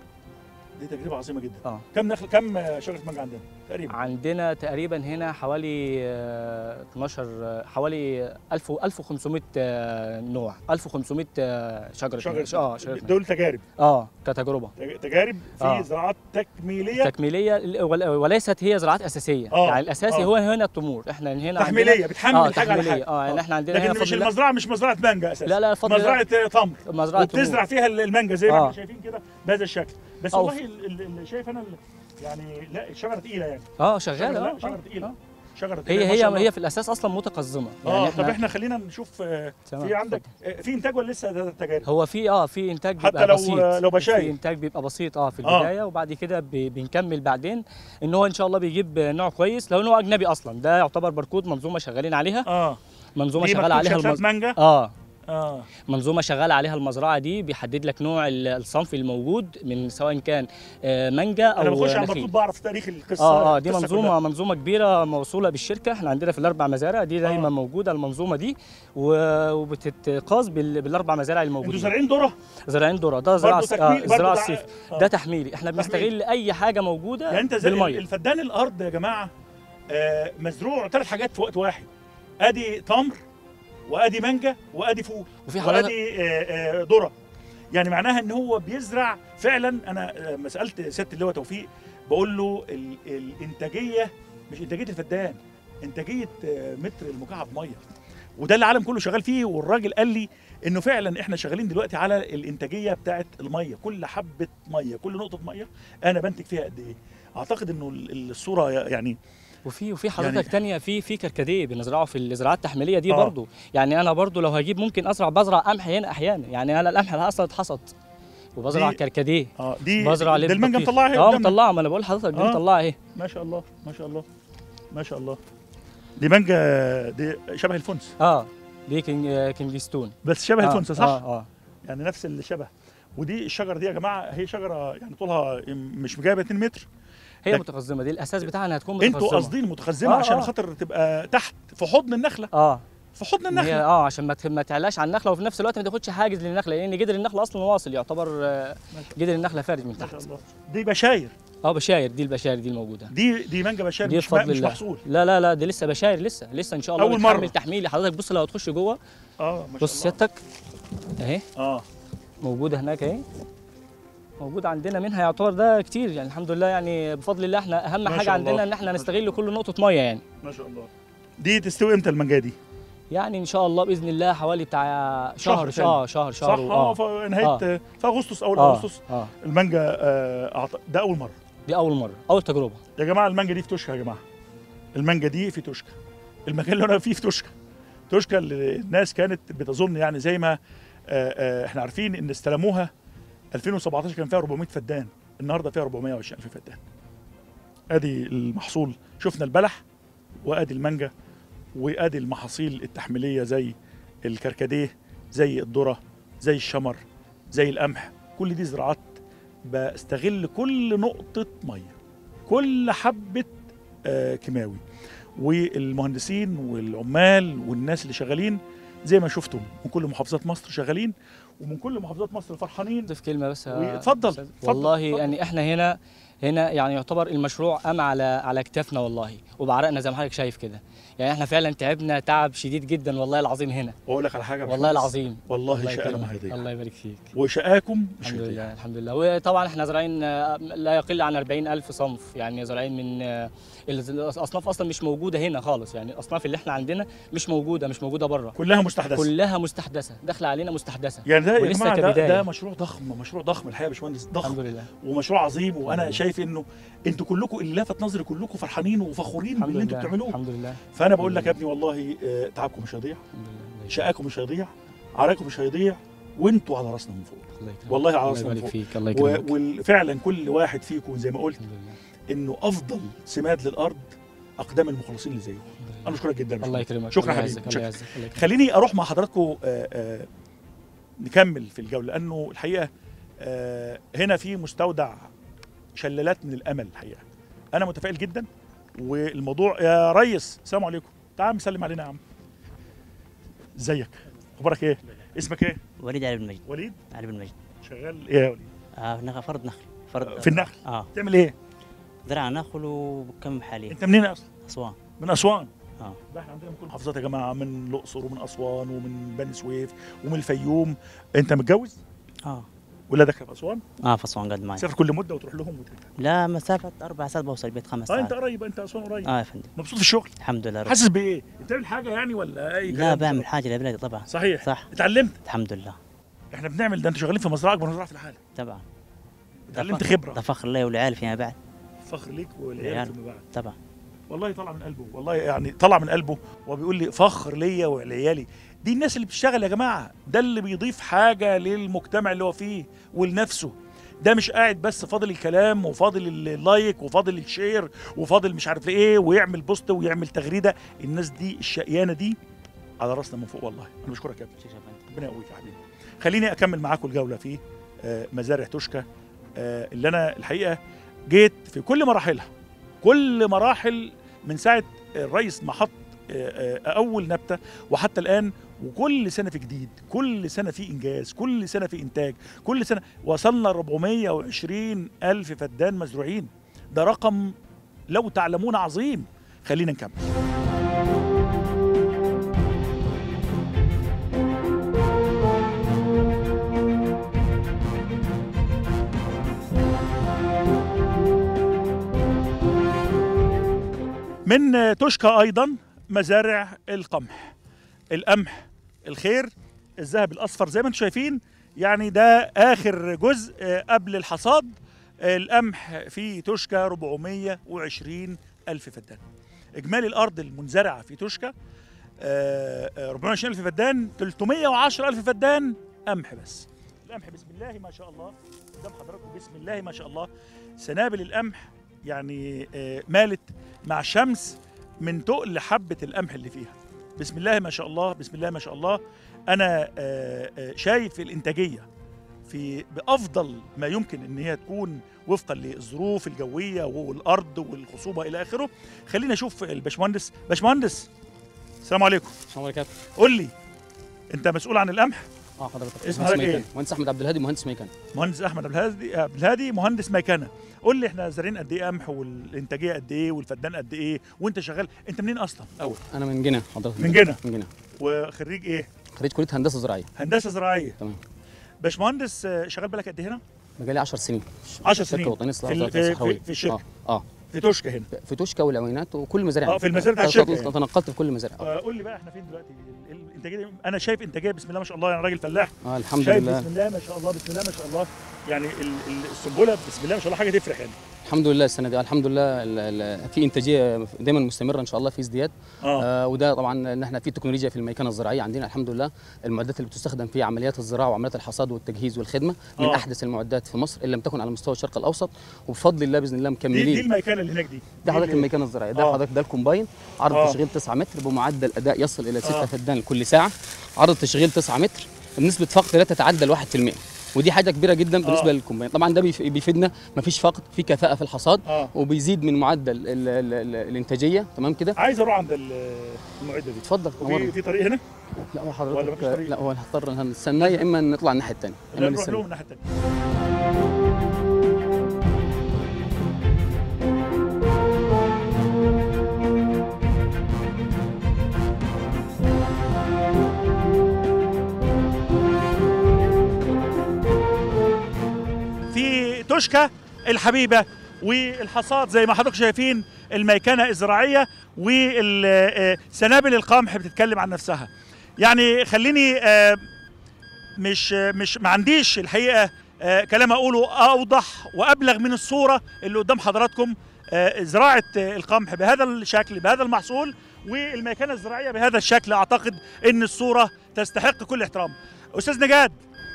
دي تجربه عظيمه جدا اه كم نخل كم آه، شجره مانجا عندنا تقريبا عندنا تقريبا هنا حوالي آه، 12 آه، حوالي 1000 و- 1500 آه، نوع 1500 آه، شجره شجره اه شجره دول تجارب اه كتجربه تج- تجارب في آه. زراعات تكميليه تكميليه ول- وليست هي زراعات اساسيه آه، يعني الاساسي آه. هو هنا التمور احنا هنا عندنا تحميليه بتحمل اه الحاجه على تحميليه حاجه اه يعني احنا عندنا هنا لكن مش فضل الله- المزرعه مش مزرعه مانجا اساسا لا لا فضل الله- مزرعه آه، تمر مزرعه وبتزرع تمور. فيها المانجا زي ما آه. احنا شايفين كده بهذا الشكل بس أو والله ال- ال- اللي شايف انا ال- يعني لا الشجره تقيله يعني اه شجره شغاله لا اه شجره آه، تقيله آه. شجره تقيله هي ما شاء الله. هي هي في الاساس اصلا متقزمه اه احنا طب احنا خلينا نشوف آه، تمام، في عندك آه، في انتاج ولا لسه ده تجارب هو في اه في انتاج حتى بيبقى لو- بسيط لو بشاير. في انتاج بيبقى بسيط اه في آه. البدايه وبعد كده بي- بنكمل بعدين ان هو ان شاء الله بيجيب نوع كويس لو ان هو اجنبي اصلا ده يعتبر بركود منظومه شغالين عليها اه منظومه دي شغاله مكتوب عليها شتلات المز... مانجا اه اه منظومه شغاله عليها المزرعه دي بيحدد لك نوع ال- الصنف الموجود من سواء كان آه، مانجا او انا بخش على نخيل. البركود بعرف تاريخ القصه اه اه دي القصة منظومه كلها. منظومه كبيره موصوله بالشركه احنا عندنا في الاربع مزارع دي دايما آه. موجوده المنظومه دي و- وبتتقاس بال- بالاربع مزارع انتوا الموجودين زارعين ذره زراعين ذره ده زراعه برضه س- آه تكميل برضه الزراعه تع- الصيف آه. ده تحميلي احنا بنستغل اي حاجه موجوده يعني انت زي بالميه الفدان الارض يا جماعه آه مزروع ثلاث حاجات في وقت واحد ادي تمر وادي مانجا وادي فول وفي حضرتك وادي آه، آه، ذره يعني معناها ان هو بيزرع فعلا انا آه، لما سالت سياده اللواء توفيق بقول له ال- الانتاجيه مش انتاجيه الفدان انتاجيه آه، متر المكعب ميه وده اللي العالم كله شغال فيه والراجل قال لي انه فعلا احنا شغالين دلوقتي على الانتاجيه بتاعت الميه كل حبه ميه كل نقطه ميه انا بنتج فيها قد ايه اعتقد انه ال- الصوره يعني وفي وفي حضرتك يعني- تانية في في كركديه بنزرعه في الزراعات التحميليه دي آه. برضو يعني انا برضو لو هجيب ممكن ازرع بزرع قمح هنا احيانا يعني انا القمح اللي اصلا اتحصد وبزرع دي- كركديه اه دي بزرع ده لب المانجا بطيخ. مطلعها اهي اه قدامنا. مطلعه ما انا بقول لحضرتك دي آه. مطلعه اهي ما شاء الله ما شاء الله ما شاء الله دي مانجا دي شبه الفونس اه دي كينج آه، كينجستون بس شبه آه. الفونس صح اه اه يعني نفس الشبه ودي الشجره دي يا جماعه هي شجره يعني طولها مش جايبه 2 متر هي لكن- متقزمه دي الاساس بتاعها انها تكون متقزمه انتوا قاصدين متخزمه آه، عشان آه. خاطر تبقى تحت في حضن النخله اه في حضن إن هي النخله اه عشان ما ت- ما تعلاش على النخله وفي نفس الوقت ما تاخدش حاجز للنخله لان جدر النخله اصلا واصل يعتبر آه، جدر النخله فارغ من ما تحت شاء الله دي بشاير اه بشاير دي البشاير دي الموجوده دي دي مانجا بشاير دي مش, ما بفضل مش الله محصول لا لا لا دي لسه بشاير لسه لسه ان شاء الله أول بتحمل مرة. تحميلي حضرتك بص لو هتخش جوه اه ما بص شاء الله سيادتك اهي اه موجوده هناك اهي موجود عندنا منها يعتبر ده كتير يعني الحمد لله يعني بفضل الله احنا اهم ما حاجه شاء الله. عندنا ان احنا نستغل كل نقطه ميه يعني ما شاء الله دي تستوي امتى المانجا دي يعني ان شاء الله باذن الله حوالي بتاع شهر شهر تاني. شهر شهر صح شهر اه اه في نهايه آه. في اغسطس اول اه اغسطس اه المانجا آه أعط- ده اول مره دي اول مره اول تجربه يا جماعه المانجا دي في توشكا يا جماعه المانجا دي في توشكا المكان اللي انا فيه في توشكا توشكا اللي الناس كانت بتظن يعني زي ما آه، آه، احنا عارفين ان استلموها 2017 كان فيها 400 فدان النهارده فيها 420 الف فدان ادي المحصول شفنا البلح وادي المانجا وادي المحاصيل التحميليه زي الكركديه زي الذره زي الشمر زي القمح كل دي زراعات بستغل كل نقطه ميه كل حبه آه، كيماوي والمهندسين والعمال والناس اللي شغالين زي ما شفتم من كل محافظات مصر شغالين ومن كل محافظات مصر فرحانين اضيف كلمه بس يا واتفضل، أستاذ. اتفضل، والله اتفضل. يعني احنا هنا هنا يعني يعتبر المشروع قام على على كتافنا والله وبعرقنا زي ما حضرتك شايف كده يعني احنا فعلا تعبنا تعب شديد جدا والله العظيم هنا واقول لك على حاجه يا والله باشمهندس. العظيم والله الله شقانا يكرمك. ما هيضيع الله يبارك فيك وشقاكم مش الحمد هيضيع لله الحمد لله وطبعا احنا زارعين آه، لا يقل عن 40 ألف صنف يعني زارعين من آه، الأصناف أصلا مش موجودة هنا خالص يعني الأصناف اللي احنا عندنا مش موجودة مش موجودة بره كلها مستحدثه كلها مستحدثة داخلة علينا مستحدثة يعني ده يا ولسه جماعه ده, كبداية. ده مشروع ضخم مشروع ضخم الحقيقه يا باشمهندس الحمد ضخم لله ومشروع عظيم وانا لله. شايف انه انتوا كلكم اللي لفت نظري كلكم فرحانين وفخورين الحمد باللي انتوا لله بتعملوه الحمد لله فانا بقول الحمد لك يا ابني والله آه، تعبكم مش هيضيع الحمد لله شقاكم مش هيضيع عراكم مش هيضيع وانتوا على راسنا من فوق الله يكرمك. والله على الله راسنا من يبارك فوق فيك الله يكرمك وفعلا كل واحد فيكم زي ما قلت الحمد لله انه افضل سماد للارض اقدام المخلصين اللي زيكم انا بشكرك جدا يا الله باشمهندس. يكرمك شكرا الله حبيبي، يعزك، شكرا. الله يعزك الله يكرمك خليني اروح مع حضراتكم آه، آه، نكمل في الجوله لانه الحقيقه آه، هنا في مستودع شلالات من الامل الحقيقه انا متفائل جدا والموضوع يا ريس السلام عليكم تعال مسلم علينا يا عم ازيك اخبارك ايه اسمك ايه وليد علي بن مجد وليد علي بن مجد شغال ايه يا وليد آه نخ- فرد نخل فرد في النخل اه بتعمل ايه زرع نخل وكم حاليا انت منين اصلا اسوان من اسوان اه لا احنا عندنا من كل المحافظات يا جماعه من الاقصر ومن اسوان ومن بني سويف ومن الفيوم انت متجوز اه ولادك في اسوان اه في اسوان قاعد معي تسافر كل مده وتروح لهم وترجع لا مسافة أربع ساعات بوصل البيت خمس اه ساعات انت قريب انت اسوان قريب اه يا فندم مبسوط في الشغل الحمد لله رب. حاسس بايه بتعمل حاجه يعني ولا اي لا كلام؟ بعمل حاجة لبلادي طبعا صحيح صح اتعلمت الحمد لله احنا بنعمل ده انتوا شغالين في مزرعه اكبر مزرعه في العالم طبعا اتعلمت ده خبره فخر لي ولعيالي فيما بعد فخر ليك والعيال العيال. فيما بعد طبعا والله طلع من قلبه والله يعني طلع من قلبه وبيقول لي فخر ليا ولعيالي دي الناس اللي بتشتغل يا جماعه ده اللي بيضيف حاجه للمجتمع اللي هو فيه ولنفسه ده مش قاعد بس فاضل الكلام وفاضل اللايك وفاضل الشير وفاضل مش عارف ايه ويعمل بوست ويعمل تغريده الناس دي الشقيانه دي على راسنا من فوق والله انا بشكرك يا ابني شكرا يا فندم. ربنا يقويك يا حبيبي خليني اكمل معاكم الجوله في آه، مزارع توشكا آه، اللي انا الحقيقه جيت في كل مراحلها كل مراحل من ساعه الرئيس ما حط آه، آه، اول نبته وحتى الان وكل سنه في جديد كل سنه في انجاز كل سنه في انتاج كل سنه وصلنا 420 الف فدان مزروعين ده رقم لو تعلمون عظيم خلينا نكمل من تشكى ايضا مزارع القمح القمح الخير الذهب الاصفر زي ما انتم شايفين يعني ده اخر جزء آه، قبل الحصاد آه، القمح في تشكى 420 الف فدان اجمالي الارض المنزرعه في تشكى آه، آه، 420 الف فدان 310 الف فدان قمح بس القمح بسم الله ما شاء الله قدام حضراتكم بسم الله ما شاء الله سنابل القمح يعني آه، مالت مع الشمس من تقل حبة القمح اللي فيها بسم الله ما شاء الله بسم الله ما شاء الله أنا آه، آه، شايف الإنتاجية في بأفضل ما يمكن إن هي تكون وفقا للظروف الجوية والأرض والخصوبة إلى آخره خلينا نشوف الباشمهندس باشمهندس السلام عليكم السلام عليكم قول لي أنت مسؤول عن القمح اه حضرتك اسم مهندس حضرتك ميكان. إيه؟ مهندس احمد عبد الهادي مهندس ميكان مهندس احمد عبد الهادي عبد الهادي مهندس ميكنه قول لي احنا زارعين قد ايه قمح والانتاجيه قد ايه والفدان قد ايه وانت شغال انت منين اصلا اول انا من جنة حضرتك من جنة. من جنة وخريج ايه خريج كليه هندسه زراعيه هندسه زراعيه تمام باشمهندس آه، شغال بالك قد ايه هنا بقالي 10 سنين 10 شركه سنين وطنيه في, للصلاحيه ال- في, الصحراويه في, في الشركه اه اه في توشكا هنا في توشكا والعوينات وكل المزارع اه في المزارع بتاع الشركه يعني. تنقلت في كل المزارع اه آه، قول لي بقى احنا فين دلوقتي ال- ال- الانتاجيه دي انا شايف انتاجيه بسم الله ما شاء الله يعني راجل فلاح آه، الحمد شايف لله بسم الله ما شاء الله بسم الله ما شاء الله يعني ال- ال- السنبله بسم الله ما شاء الله حاجه تفرح يعني الحمد لله السنه دي الحمد لله ال- ال- في انتاجيه دايما مستمره ان شاء الله في ازدياد اه آه وده طبعا ان احنا في تكنولوجيا في الميكنه الزراعيه عندنا الحمد لله المعدات اللي بتستخدم في عمليات الزراعه وعمليات الحصاد والتجهيز والخدمه من آه. احدث المعدات في مصر ان لم تكن على مستوى الشرق الاوسط وبفضل الله باذن الله دي, مكملين دي الميكنه اللي هناك دي ده حضرتك اللي- الميكنه الزراعيه ده آه. حضرتك ده الكومباين عرض آه. تشغيل 9 متر بمعدل اداء يصل الى 6 آه. فدان كل ساعه عرض تشغيل 9 متر بنسبه فقد لا تتعدى ال 1% ودي حاجه كبيره جدا بالنسبه آه. للكومباين طبعا ده بيف- بيفيدنا مفيش فقد في كفاءه في الحصاد اه وبيزيد من معدل ال ال ال الانتاجيه تمام كده عايز اروح عند ال- المعده دي اتفضل وفي نورنا. في طريق هنا لا هو ولا حضرتك مفيش طريق؟ لا هو هنضطر هنستناه يا اما نطلع الناحيه الثانيه لا، نروح لهم الناحيه الثانيه توشكا الحبيبه والحصاد زي ما حضراتكم شايفين الميكنه الزراعيه والسنابل القمح بتتكلم عن نفسها يعني خليني آه، مش مش ما عنديش الحقيقه آه، كلام اقوله اوضح وابلغ من الصوره اللي قدام حضراتكم آه، زراعه آه، القمح بهذا الشكل بهذا المحصول والميكنه الزراعيه بهذا الشكل اعتقد ان الصوره تستحق كل احترام استاذ نجاد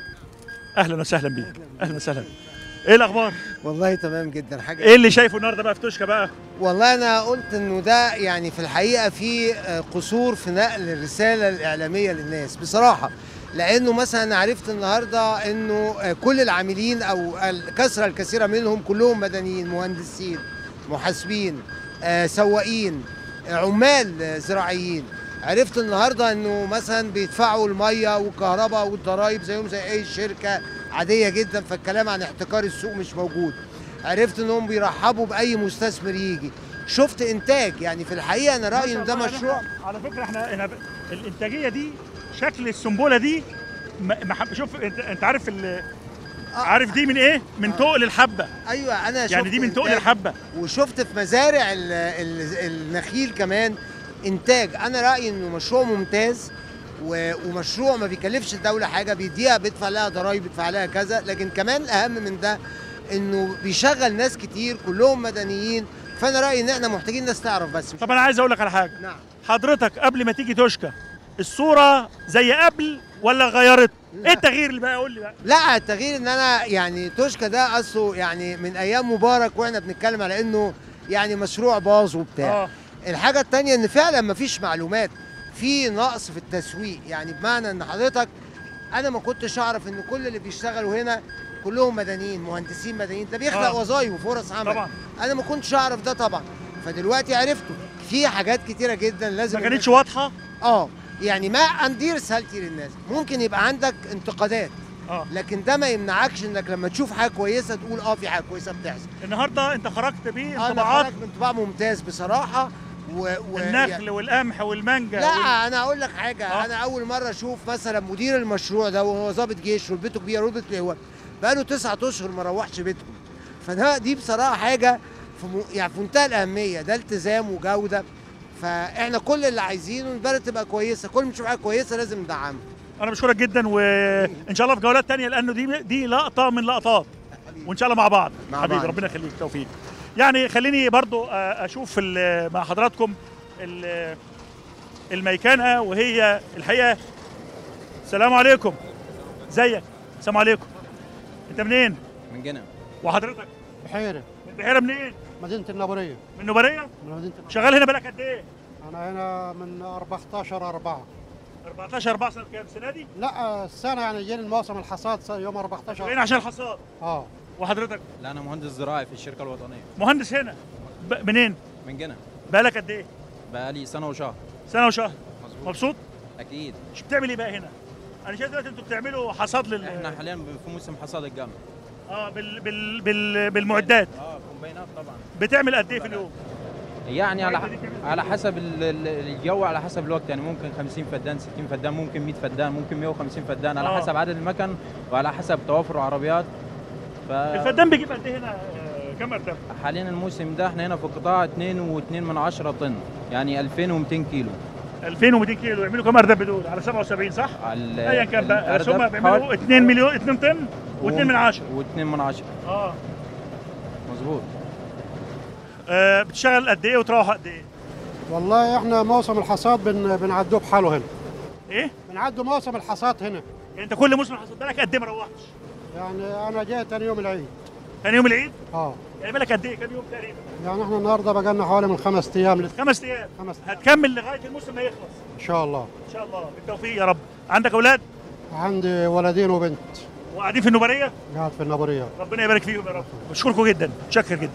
اهلا وسهلا بيك اهلا وسهلا ايه الاخبار والله تمام جدا حاجه ايه اللي شايفه النهارده بقى في توشكا بقى والله انا قلت انه ده يعني في الحقيقه في آه، قصور في نقل الرساله الاعلاميه للناس بصراحه لانه مثلا عرفت النهارده انه آه، كل العاملين او الكثره الكثيره منهم كلهم مدنيين مهندسين محاسبين آه، سواقين آه، عمال آه، زراعيين عرفت النهارده انه مثلا بيدفعوا الميه والكهرباء والضرايب زيهم زي اي شركه عاديه جدا فالكلام عن احتكار السوق مش موجود عرفت انهم بيرحبوا باي مستثمر يجي شفت انتاج يعني في الحقيقه انا رايي ان ده ما شاء الله مشروع يعني إحنا- على فكره احنا احنا ب- الانتاجيه دي شكل السنبله دي ما ما حب- شوف انت انت عارف ال- عارف دي من ايه؟ من تقل الحبه ايوه انا يعني شفت دي من تقل إنتاج. الحبه وشفت في مزارع ال- ال- النخيل كمان انتاج انا رايي انه مشروع ممتاز و- ومشروع ما بيكلفش الدوله حاجه بيديها بيدفع لها ضرايب بيدفع لها كذا لكن كمان الاهم من ده انه بيشغل ناس كتير كلهم مدنيين فانا رايي ان احنا محتاجين ناس تعرف بس طب انا عايز اقول لك على حاجه نعم حضرتك قبل ما تيجي توشكا الصوره زي قبل ولا غيرت؟ ايه التغيير اللي بقى قول لي بقى لا التغيير ان انا يعني توشكا ده اصله يعني من ايام مبارك واحنا بنتكلم على انه يعني مشروع باظ وبتاع اه الحاجه التانية ان فعلا مفيش معلومات في نقص في التسويق يعني بمعنى ان حضرتك انا ما كنتش اعرف ان كل اللي بيشتغلوا هنا كلهم مدنيين مهندسين مدنيين ده بيخلق آه. وظايف وفرص عمل طبعا انا ما كنتش اعرف ده طبعا فدلوقتي عرفته في حاجات كتيره جدا لازم ما كانتش الناس- واضحه اه يعني ما عندي رسالتي للناس ممكن يبقى عندك انتقادات اه لكن ده ما يمنعكش انك لما تشوف حاجه كويسه تقول اه في حاجه كويسه بتحصل النهارده انت خرجت انا بانطباعات خرجت بانطباع ممتاز بصراحه و... و... النخل والقمح والمانجا لا وال- انا اقول لك حاجه آه. آه. انا اول مره اشوف مثلا مدير المشروع ده وهو ضابط جيش ورتبته كبيره رتبه لواء بقاله تسعة اشهر ما روحش بيتهم فده دي بصراحه حاجه في م... يعني في منتهى الاهميه ده التزام وجوده فاحنا كل اللي عايزينه البلد تبقى كويسه كل ما تشوف حاجه كويسه لازم ندعمها انا بشكرك جدا وان شاء الله في جولات تانية لانه دي دي لقطه من لقطات وان شاء الله مع بعض مع حبيبي بعض. ربنا يخليك توفيق يعني خليني برضو آه، اشوف ال- مع حضراتكم ال- الميكنه وهي الحقيقه السلام عليكم ازيك السلام عليكم انت منين من جنة وحضرتك بحيرة من بحيره منين مدينة النبورية من نوباريه من مدينة شغال هنا بقالك قد ايه أنا هنا من 14 4 14 4 سنه كام السنه دي لا السنة يعني جينا الموسم الحصاد س- يوم 14 جايين عشان الحصاد اه وحضرتك لا أنا مهندس زراعي في الشركة الوطنية مهندس هنا ب- منين من جنة بقالك قد ايه بقالي سنة وشهر سنه وشهر مظبوط مبسوط أكيد مش بتعمل ايه بقى هنا انا شايف دلوقتي انتوا بتعملوا حصاد لل إحنا حاليا في موسم حصاد الجمع اه بال... بال... بال... بالمعدات اه كومباينات طبعا بتعمل قد ايه في اليوم يعني على على حسب ال- ال- الجو على حسب الوقت يعني ممكن 50 فدان 60 فدان ممكن 100 فدان ممكن 150 فدان على آه. حسب عدد المكن وعلى حسب توافر العربيات ف الفدان بيجيب قد ايه هنا آه، كم ارتفع حاليا الموسم ده احنا هنا في قطاع 2.2 من 10 طن يعني 2200 كيلو 2200 كيلو يعملوا كم اردب دول على 77 صح ال- ايا كان بقى بس هم الأردب بيعملوا حوالي- 2 مليون 2 طن و2 من 10 و2 من 10 اه مظبوط آه، بتشتغل قد ايه وتروح قد ايه والله احنا موسم الحصاد بن بنعدوه بحاله هنا ايه بنعدوا موسم الحصاد هنا يعني انت كل موسم حصاد بالك قد ايه ما روحتش يعني انا جاي تاني يوم العيد ثاني يوم العيد اه يعني بالك قد ايه كام يوم تقريبا يعني احنا النهارده بقى لنا حوالي من خمس ايام لت- خمس ايام خمس هتكمل لغايه الموسم ما يخلص ان شاء الله ان شاء الله بالتوفيق يا رب عندك اولاد عندي ولدين وبنت وقاعدين في النوباريه قاعد في النبورية ربنا يبارك فيهم يا رب بشكركم جدا متشكر جدا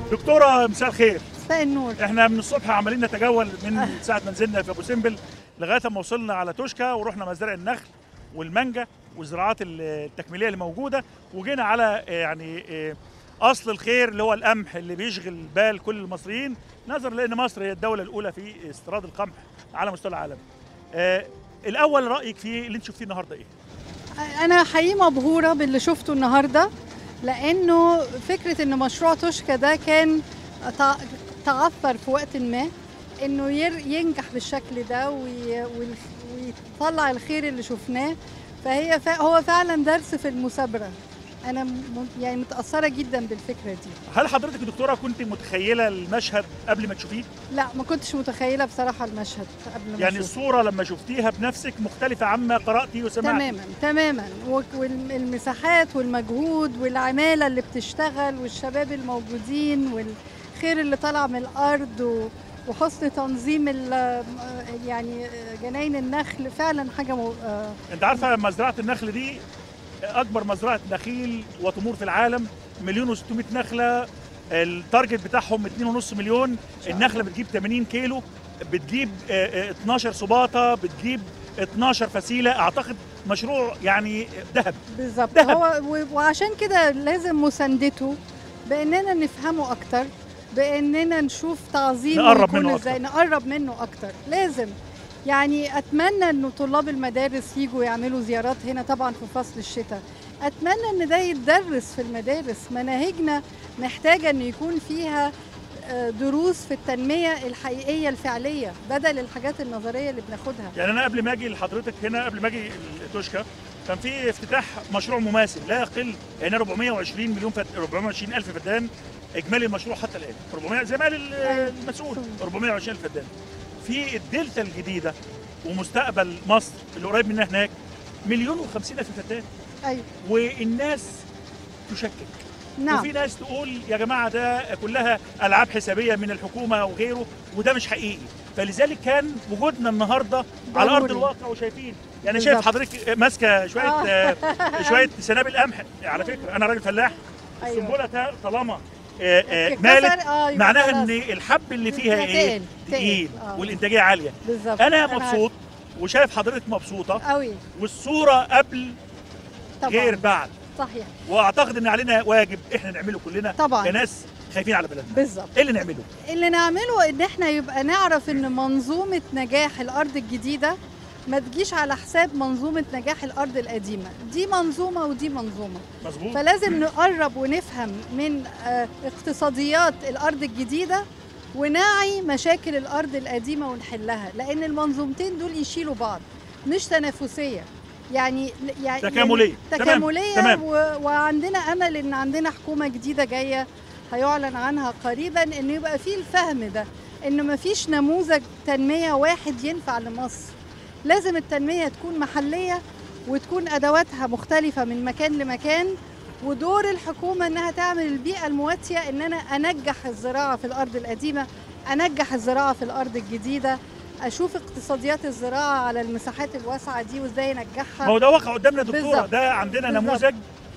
دكتوره مساء الخير مساء النور احنا من الصبح عمالين نتجول من ساعه ما نزلنا في ابو سمبل لغايه ما وصلنا على توشكا ورحنا مزارع النخل والمانجا والزراعات التكميليه اللي موجوده وجينا على آه، يعني آه، اصل الخير اللي هو القمح اللي بيشغل بال كل المصريين نظرا لان مصر هي الدوله الاولى في استيراد القمح على مستوى العالم. آه، الاول رايك في اللي انت شفتيه النهارده ايه؟ انا حقيقي مبهوره باللي شفته النهارده لانه فكره ان مشروع توشكا ده كان تع- تعثر في وقت ما انه ير- ينجح بالشكل ده وي- والخ- ويطلع الخير اللي شفناه فهي فا هو فعلا درس في المثابره انا م- يعني متاثره جدا بالفكره دي هل حضرتك يا دكتوره كنت متخيله المشهد قبل ما تشوفيه؟ لا ما كنتش متخيله بصراحه المشهد قبل ما يعني أشوفه. الصوره لما شفتيها بنفسك مختلفه عما قراتي وسمعتي تماما تماما والمساحات والمجهود والعماله اللي بتشتغل والشباب الموجودين والخير اللي طالع من الارض و- وحسن تنظيم ال- يعني جناين النخل فعلا حاجه مو... آه، انت عارفه مزرعه النخل دي اكبر مزرعه نخيل وتمور في العالم مليون و600 نخله التارجت بتاعهم 2.5 مليون النخله بتجيب 80 كيلو بتجيب آه، آه، 12 سباطه بتجيب 12 فسيله اعتقد مشروع يعني ذهب بالظبط دهب. هو و- وعشان كده لازم مساندته باننا نفهمه اكتر باننا نشوف تعظيمه نقرب يكون منه ازاي أكتر. نقرب منه اكتر لازم يعني اتمنى انه طلاب المدارس يجوا يعملوا زيارات هنا طبعا في فصل الشتاء اتمنى ان ده يتدرس في المدارس مناهجنا محتاجه ان يكون فيها آه، دروس في التنميه الحقيقيه الفعليه بدل الحاجات النظريه اللي بناخدها يعني انا قبل ما اجي لحضرتك هنا قبل ما اجي التوشكا كان في افتتاح مشروع مماثل لا يقل يعني 420 مليون فد... 420 الف فدان اجمالي المشروع حتى الان 400 زي ما قال ال- المسؤول 420 الف فدان في الدلتا الجديده ومستقبل مصر اللي قريب منها هناك مليون و50 الف فدان ايوه والناس تشكك نعم. وفي ناس تقول يا جماعه ده كلها العاب حسابيه من الحكومه وغيره وده مش حقيقي فلذلك كان وجودنا النهارده على ارض ضروري. الواقع وشايفين يعني شايف بالظبط. حضرتك ماسكه شويه آه. آه. شويه سنابل قمح على فكره انا راجل فلاح أيوة. السنبله تا- طالما آه، آه، اتكسر، مالت آه، يبقى معناها خلاص. ان الحب اللي فيها تقيل، ايه تقيل. تقيل آه. والانتاجيه عاليه بالظبط انا عارفة. مبسوط وشايف حضرتك مبسوطه قوي والصوره قبل طبعا غير بعد صحيح واعتقد ان علينا واجب احنا نعمله كلنا طبعاً. كناس خايفين على بلدنا بالظبط ايه اللي نعمله اللي نعمله ان احنا يبقى نعرف ان منظومه نجاح الارض الجديده ما تجيش على حساب منظومه نجاح الارض القديمه دي منظومه ودي منظومه مظبوط فلازم نقرب ونفهم من آه، اقتصاديات الارض الجديده ونعي مشاكل الارض القديمه ونحلها لان المنظومتين دول يشيلوا بعض مش تنافسيه يعني يعني تكاملية. يعني تمام. تكامليه تمام. و... وعندنا امل ان عندنا حكومه جديده جايه هيعلن عنها قريبا ان يبقى فيه الفهم ده ان مفيش نموذج تنميه واحد ينفع لمصر لازم التنميه تكون محليه وتكون ادواتها مختلفه من مكان لمكان ودور الحكومه انها تعمل البيئه المواتيه ان انا انجح الزراعه في الارض القديمه انجح الزراعه في الارض الجديده اشوف اقتصاديات الزراعه على المساحات الواسعه دي وازاي انجحها ما هو ده واقع قدامنا يا دكتوره بالظبط. ده عندنا بالظبط. نموذج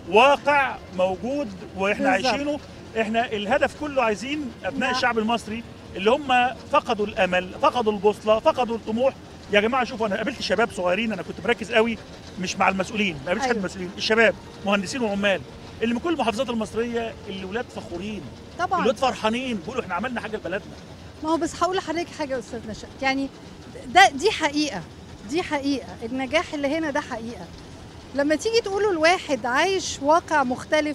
واقع موجود واحنا بالظبط. عايشينه احنا الهدف كله عايزين ابناء نعم. الشعب المصري اللي هم فقدوا الامل فقدوا البوصله فقدوا الطموح يا جماعه شوفوا انا قابلت شباب صغيرين انا كنت مركز قوي مش مع المسؤولين ما قابلتش حد أيوة. مسؤولين الشباب مهندسين وعمال اللي من كل المحافظات المصريه اللي ولاد فخورين طبعا الولاد فرحانين بيقولوا احنا عملنا حاجه لبلدنا ما هو بس هقول لحضرتك حاجه يا استاذ نشأت يعني ده دي حقيقه دي حقيقه النجاح اللي هنا ده حقيقه لما تيجي تقوله لواحد عايش واقع مختلف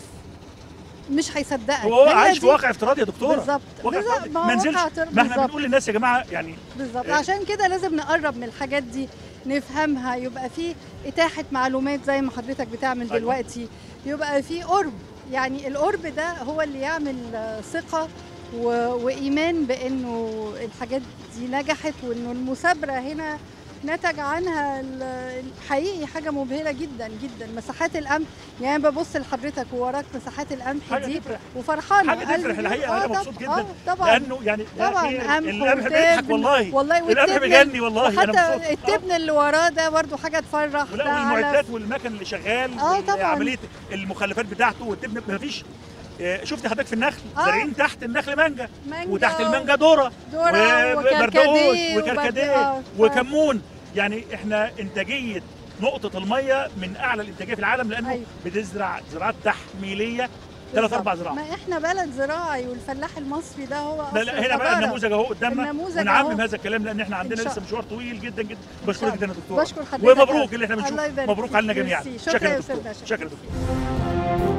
مش هيصدقك هو هي عايش في دي- واقع افتراضي يا دكتوره بالظبط واقع بالظبط افتراضي ما هو ما نزلش واقع افتراضي. ما احنا بالظبط. بنقول للناس يا جماعه يعني بالظبط إيه؟ عشان كده لازم نقرب من الحاجات دي نفهمها يبقى في اتاحه معلومات زي ما حضرتك بتعمل أيوة. دلوقتي يبقى في قرب يعني القرب ده هو اللي يعمل آه، ثقه و... وايمان بانه الحاجات دي نجحت وانه المثابره هنا نتج عنها ال- حقيقي حاجه مبهره جدا جدا مساحات القمح يعني أنا ببص لحضرتك ووراك مساحات القمح حاجة دي تفرح. وفرحانه حاجه تفرح قلبي- الحقيقه آه انا طب- مبسوط جدا آه طبعا لانه يعني يا طبعا أخي قمح القمح بيضحك وتبن والله والله القمح والتبن- بيجني والله انا وحتى مبسوط التبن اللي وراه ده برضو حاجه تفرح ولا ده على والمعدات والمكن اللي شغال آه طبعاً. عمليه المخلفات بتاعته والتبن مفيش آه، شفت حضرتك في النخل آه. زارعين تحت النخل مانجا مانجا وتحت و- المانجا ذره ذرة وبردقوش وكركديه وكركديه وبرد- آه. وكمون يعني احنا انتاجيه نقطه الميه من اعلى الانتاجيه في العالم لانه أيوة. بتزرع زراعات تحميليه ثلاث بالظبط. اربع زراعات ما احنا بلد زراعي والفلاح المصري ده هو لا أصل لا هنا بقى الحضارة. النموذج اهو قدامنا النموذج ونعمم أهو. هذا الكلام لان احنا عندنا إن شاء- لسه مشوار طويل جدا جدا بشكرك شاء جدا يا دكتور بشكر حضرتك ومبروك اللي احنا الله بنشوفه يبارك مبروك فيك. علينا جميعا ميرسي. شكرا يا دكتور أستاذ باشا. شكرا يا دكتور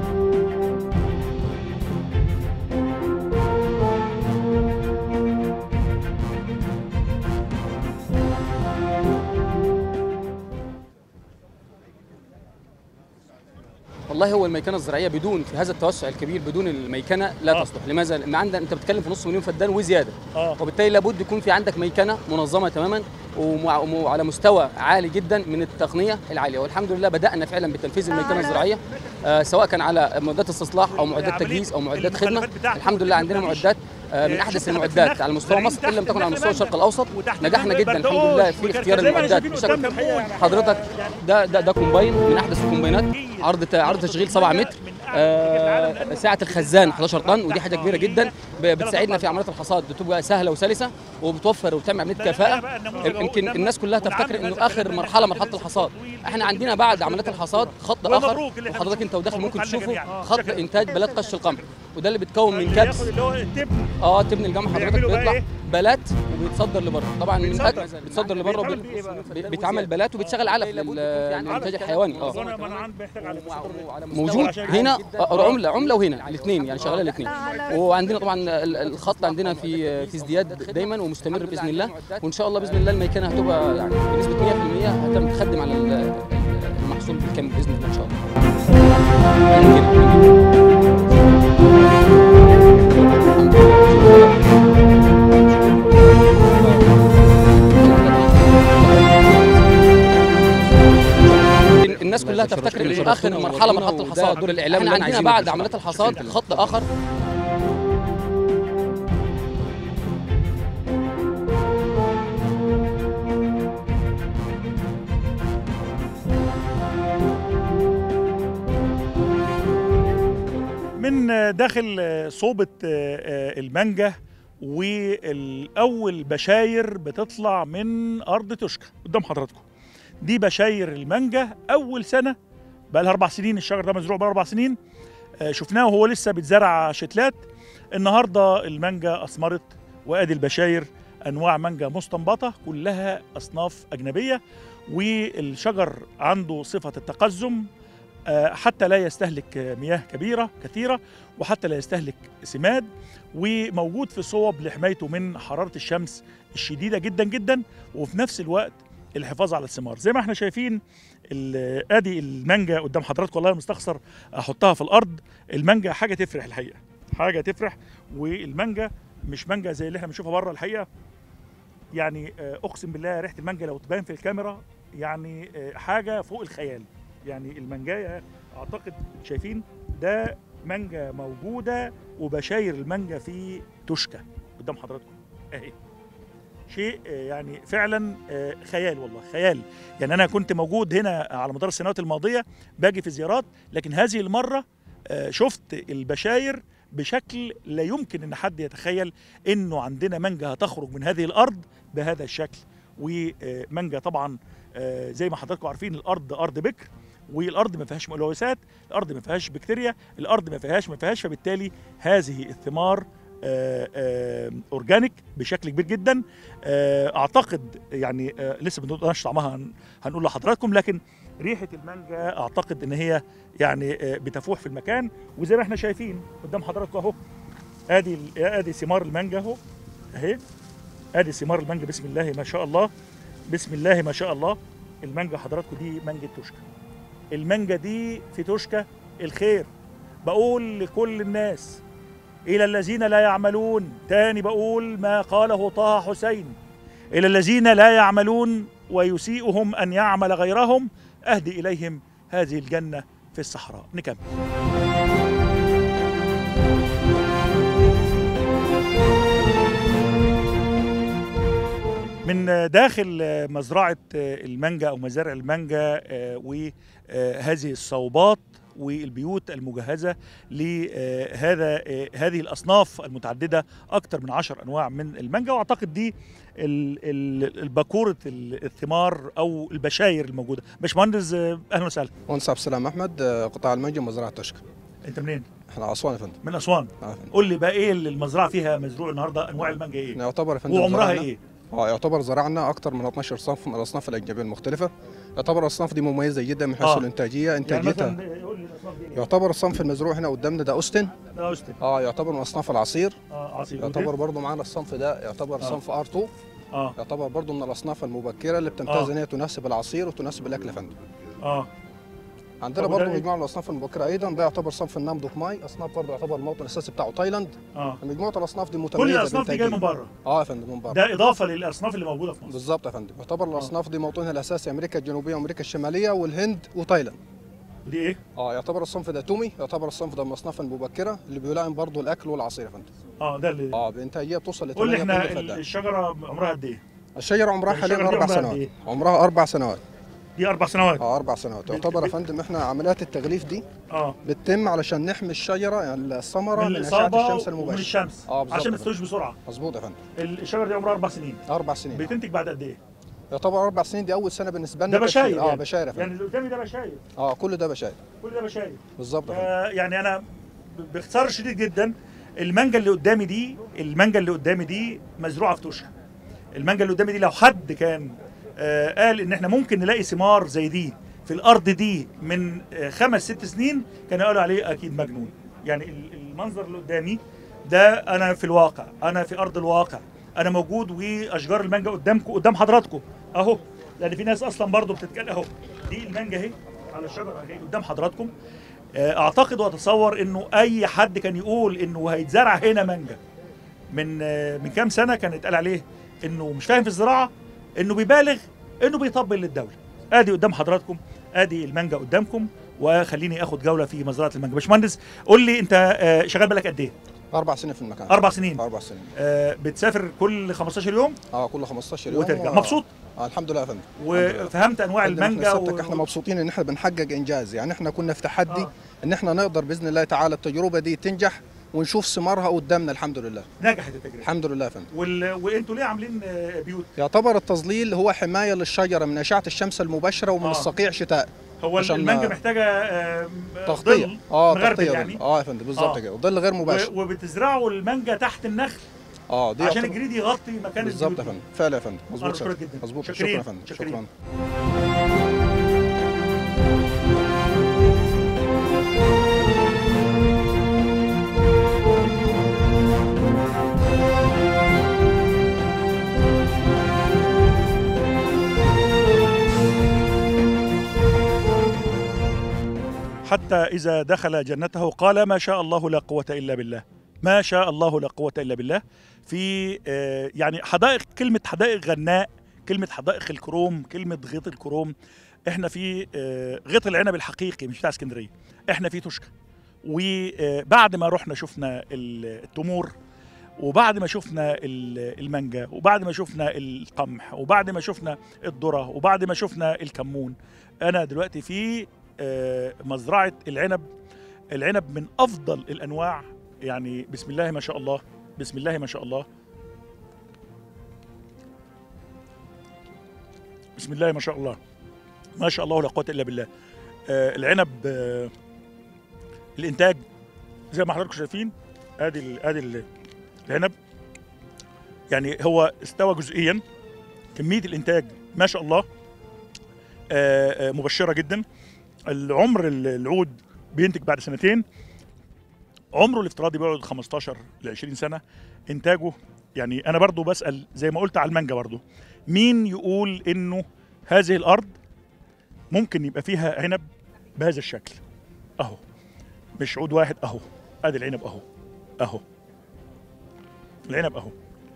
والله هو الميكنه الزراعيه بدون في هذا التوسع الكبير بدون الميكنه لا آه. تصلح لماذا لان عندنا انت بتتكلم في نص مليون فدان وزياده اه وبالتالي لابد يكون في عندك ميكنه منظمه تماما ومع- وعلى مستوى عالي جدا من التقنيه العاليه والحمد لله بدانا فعلا بتنفيذ الميكنه على- الزراعيه آه سواء كان على معدات استصلاح او معدات عملية تجهيز او معدات خدمه المخلفات بتاعته الحمد لله عندنا والتكنولوجيا. معدات آه من آه، احدث شفت المعدات حضرتك على مستوى زارعين مصر ان لم تحت تكن على النخل مستوى الشرق مانجا. الاوسط وتحت نجحنا المانجا جدا الحمد بردقوش لله في اختيار وكركديه. المعدات شايفين بشكل قدامنا الحقيقة يعني حضرتك ده ده ده كومباين من احدث الكومباينات عرض عرض تشغيل 7 متر آه سعه الخزان 11 طن ودي حاجه كبيره جدا ب- بتساعدنا في عمليات الحصاد بتبقى سهله وسلسه وبتوفر وبتعمل عمليه كفاءه يمكن الناس كلها تفتكر انه اخر مرحله مرحله الحصاد احنا عندنا بعد عمليات الحصاد خط اخر ومبروك اللي احنا وحضرتك انت وداخل مبروك ممكن علينا تشوفه جميعاً. خط شكراً. انتاج بلاد قش القمح وده اللي بيتكون من بياخد كبس اللي هو التبن اه تبني الجمح حضرتك بيعملوا بقى بيطلع إيه؟ بلات وبيتصدر لبره طبعا من بيتصدر. أجل- بيتصدر لبره بيتعمل وبي- بيه إيه بقى؟ بي- بيتعمل بلات وبيتشغل علف لل- للانتاج الحيواني اه وانا ما انا عندي محتاج على موجود هنا آه، عمله عمله وهنا الاثنين يعني شغاله الاثنين وعندنا طبعا ال- الخط عندنا في في ازدياد دايما ومستمر باذن الله وان شاء الله باذن الله الميكنه هتبقى يعني بنسبه 100% هتم تخدم على ال- المحصول بالكامل باذن الله ان شاء الله الناس كلها تفتكر انه اخر مرحله مرحله الحصاد دور الاعلام احنا عندنا بعد عمليات الحصاد خط اخر من داخل صوبة المانجا والأول بشاير بتطلع من أرض توشكا قدام حضراتكم دي بشاير المانجا أول سنة بقى لها أربع سنين الشجر ده مزروع بقى أربع سنين آه، شفناه وهو لسه بيتزرع شتلات النهارده المانجا أثمرت وأدي البشاير أنواع مانجا مستنبطة كلها أصناف أجنبية والشجر عنده صفة التقزم آه، حتى لا يستهلك آه، مياه كبيرة كثيرة وحتى لا يستهلك سماد وموجود في صوب لحمايته من حرارة الشمس الشديدة جدا جدا وفي نفس الوقت الحفاظ على الثمار زي ما احنا شايفين ال- ادي المانجا قدام حضراتكم والله مستخسر احطها في الارض المانجا حاجه تفرح الحقيقه حاجه تفرح والمانجا مش مانجا زي اللي احنا بنشوفها بره الحقيقه يعني آه، اقسم بالله ريحه المانجا لو تبان في الكاميرا يعني آه، حاجه فوق الخيال يعني المانجايه اعتقد شايفين ده مانجا موجوده وبشاير المانجا في توشكا قدام حضراتكم اهي شيء آه، يعني فعلا آه، خيال والله خيال يعني انا كنت موجود هنا على مدار السنوات الماضيه باجي في زيارات لكن هذه المره آه، شفت البشاير بشكل لا يمكن ان حد يتخيل انه عندنا مانجا هتخرج من هذه الارض بهذا الشكل ومانجا طبعا آه، زي ما حضراتكم عارفين الارض ارض بكر والارض ما فيهاش ملوثات الارض ما فيهاش بكتيريا الارض ما فيهاش ما فيهاش فبالتالي هذه الثمار آه، آه، اورجانيك بشكل كبير جدا آه، اعتقد يعني آه، لسه ما بنقولش طعمها هن- هنقول لحضراتكم لكن ريحه المانجا اعتقد ان هي يعني آه، بتفوح في المكان وزي ما احنا شايفين قدام حضراتكم اهو ادي ال- ادي ثمار المانجا اهو اهي ادي ثمار المانجا بسم الله ما شاء الله بسم الله ما شاء الله المانجا حضراتكم دي مانجا توشكا المانجا دي في توشكا الخير بقول لكل الناس إلى الذين لا يعملون تاني بقول ما قاله طه حسين إلى الذين لا يعملون ويسيئهم أن يعمل غيرهم أهدي إليهم هذه الجنة في الصحراء نكمل من داخل مزرعة المانجا أو مزارع المانجا وهذه الصوبات والبيوت المجهزه لهذا هذه الاصناف المتعدده اكثر من عشر انواع من المانجا واعتقد دي ال- ال- الباكوره ال- الثمار او البشاير الموجوده باشمهندس آه، اهلا وسهلا مهندس عبد السلام احمد آه، قطاع المانجا مزرعه تشكى انت منين احنا اسوان يا فندم من اسوان آه يا فندم. قول لي بقى ايه اللي المزرعه فيها مزروع النهارده انواع المانجا ايه يعتبر يا فندم وعمرها زرعنا- ايه اه يعتبر زرعنا اكتر من 12 صنف من الاصناف الاجنبيه المختلفه يعتبر الاصناف دي مميزه جدا من حيث آه. الانتاجيه يعني انتاجيتها مثلا قول لي الاصناف دي ايه يعتبر الصنف المزروع هنا قدامنا ده اوستن ده اوستن اه يعتبر من اصناف العصير اه عصير يعتبر برضو معانا الصنف ده يعتبر آه. صنف ار 2 اه يعتبر برضو من الاصناف المبكره اللي آه. بتمتاز ان هي تناسب العصير وتناسب الاكل يا فندم اه عندنا طب وده برضو إيه؟ مجموعه من الاصناف المبكره ايضا ده يعتبر صنف النام دوك ماي اصناف برضو يعتبر الموطن الاساسي بتاعه تايلاند اه مجموعه الاصناف دي متميزه كل الاصناف دي جايه من بالإنتاجية. بره اه يا فندم من بره ده اضافه للاصناف اللي موجوده في مصر بالظبط يا فندم يعتبر الاصناف دي موطنها الاساسي امريكا الجنوبيه وامريكا الشماليه والهند وتايلاند دي ايه اه يعتبر الصنف ده تومي يعتبر الصنف ده من الاصناف المبكره اللي بيلائم برضه الاكل والعصير يا فندم اه ده اللي اه بانتاجيه بتوصل ل قول لي 8 احنا طن ال- فدان الشجره عمرها قد ايه الشجره عمرها الشجرة حاليا دي اربع عمرها قد سنوات إيه؟ عمرها اربع سنوات دي اربع سنوات اه اربع سنوات تعتبر يا فندم احنا عمليات التغليف دي اه بتتم علشان نحمي الشجره يعني الثمره من من اشعه الاصابه الشمس ومن المباشره الشمس اه بالظبط عشان ما يا فندم. تستويش بسرعه مظبوط يا فندم الشجره دي عمرها اربع سنين اربع سنين آه. بتنتج بعد قد ايه يعتبر اربع سنين دي اول سنه بالنسبه لنا ده تشغيل. بشاير اه يعني. بشاير يا فندم يعني اللي قدامي ده بشاير اه كل ده بشاير كل ده بشاير بالظبط يا فندم آه يعني انا ب- باختصار شديد جدا المانجا اللي قدامي دي المانجا اللي قدامي دي مزروعه في توشكا المانجا اللي قدامي دي لو حد كان آه قال ان احنا ممكن نلاقي ثمار زي دي في الارض دي من آه خمس ست سنين كانوا قالوا عليه اكيد مجنون يعني ال- المنظر اللي قدامي ده انا في الواقع انا في ارض الواقع انا موجود واشجار المانجا قدامكم قدام حضراتكم اهو لان في ناس اصلا برضو بتتكلم اهو دي المانجا اهي على الشجره اهي قدام حضراتكم آه، اعتقد واتصور انه اي حد كان يقول انه هيتزرع هنا مانجا من آه، من كام سنه كان اتقال عليه انه مش فاهم في الزراعه انه بيبالغ انه بيطبل للدوله ادي قدام حضراتكم ادي المانجا قدامكم وخليني اخد جوله في مزرعه المانجا باشمهندس قول لي انت آه، شغال بالك قد ايه اربع سنين في المكان اربع سنين اربع سنين آه، بتسافر كل 15 يوم اه كل 15 يوم وترجع و- مبسوط آه الحمد لله يا فندم الحمد لله. وفهمت انواع فندم، المانجا احنا سيادتك و... احنا مبسوطين ان احنا بنحقق انجاز يعني احنا كنا في تحدي آه. ان احنا نقدر باذن الله تعالى التجربه دي تنجح ونشوف ثمارها قدامنا الحمد لله نجحت التجربه الحمد لله يا فندم وال... وانتوا ليه عاملين آه، بيوت يعتبر التظليل هو حمايه للشجره من اشعه الشمس المباشره ومن آه. الصقيع شتاء هو عشان المانجا ما- محتاجه آه، تغطيه ظل اه مغربل تغطيه يعني اه يا فندم بالظبط آه. كده ظل غير مباشر و- وبتزرعوا المانجا تحت النخل اه دي عشان يعتبر- الجريد يغطي مكان بالظبط البيوت يا دي. فندم فعلا يا فندم مظبوط أنا بشكرك شكراً. جدا. مظبوط شكرا شاكرين. يا فندم شاكرين. شكرا حتى إذا دخل جنته قال ما شاء الله لا قوة إلا بالله ما شاء الله لا قوة إلا بالله في آه، يعني حدائق كلمة حدائق غناء كلمة حدائق الكروم كلمة غيط الكروم احنا في آه، غيط العنب الحقيقي مش بتاع اسكندرية احنا في توشكا وبعد ما رحنا شفنا ال- التمور وبعد ما شفنا ال- المانجا وبعد ما شفنا القمح وبعد ما شفنا الذرة وبعد ما شفنا الكمون انا دلوقتي في آه، مزرعه العنب العنب من افضل الانواع يعني بسم الله ما شاء الله بسم الله ما شاء الله بسم الله ما شاء الله ما شاء الله لا قوه الا بالله آه، العنب آه، الانتاج زي ما حضراتكم شايفين ادي ال- ادي ال- العنب يعني هو استوى جزئيا كميه الانتاج ما شاء الله آه، آه، مبشره جدا العمر ال- العود بينتج بعد سنتين عمره الافتراضي بيقعد 15 ل 20 سنه انتاجه يعني انا برضو بسال زي ما قلت على المانجا برضو مين يقول انه هذه الارض ممكن يبقى فيها عنب بهذا الشكل اهو مش عود واحد اهو ادي العنب اهو اهو العنب اهو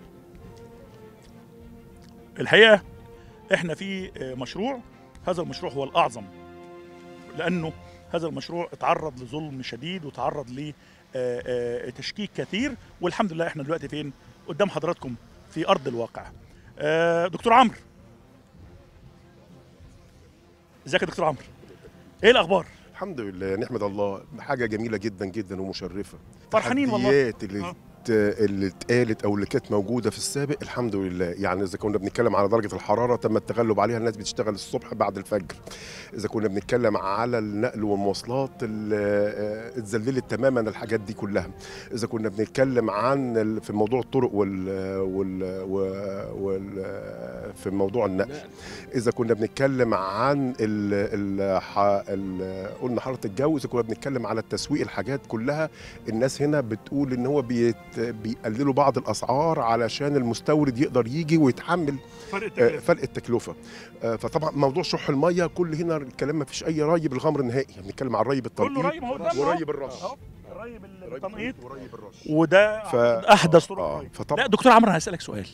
الحقيقه احنا في آه، مشروع هذا المشروع هو الاعظم لانه هذا المشروع اتعرض لظلم شديد وتعرض لتشكيك كثير والحمد لله احنا دلوقتي فين قدام حضراتكم في ارض الواقع آه، دكتور عمرو ازيك يا دكتور عمرو ايه الاخبار الحمد لله نحمد الله حاجه جميله جدا جدا ومشرفه فرحانين والله. التحديات اللي ت- اللي اتقالت او اللي كانت موجوده في السابق الحمد لله يعني اذا كنا بنتكلم على درجه الحراره تم التغلب عليها الناس بتشتغل الصبح بعد الفجر اذا كنا بنتكلم على النقل والمواصلات اللي آه، اتذللت تماما الحاجات دي كلها اذا كنا بنتكلم عن ال- في موضوع الطرق وال وال و- وال في موضوع النقل اذا كنا بنتكلم عن ال ال ال قلنا حراره الجو اذا كنا بنتكلم على التسويق الحاجات كلها الناس هنا بتقول ان هو بيت بيقللوا بعض الاسعار علشان المستورد يقدر يجي ويتحمل فرق آه، التكلفة. فرق التكلفه آه، فطبعا موضوع شح الميه كل هنا الكلام ما فيش اي ري بالغمر نهائي بنتكلم عن ري بالتنقيط كله ري ما هو قدامنا وري أهو. بالرش أهو. ري بالتنقيط وري بالرش وده ف... احدث طرق آه، الري. فطبعا لا دكتور عمرو انا هسالك سؤال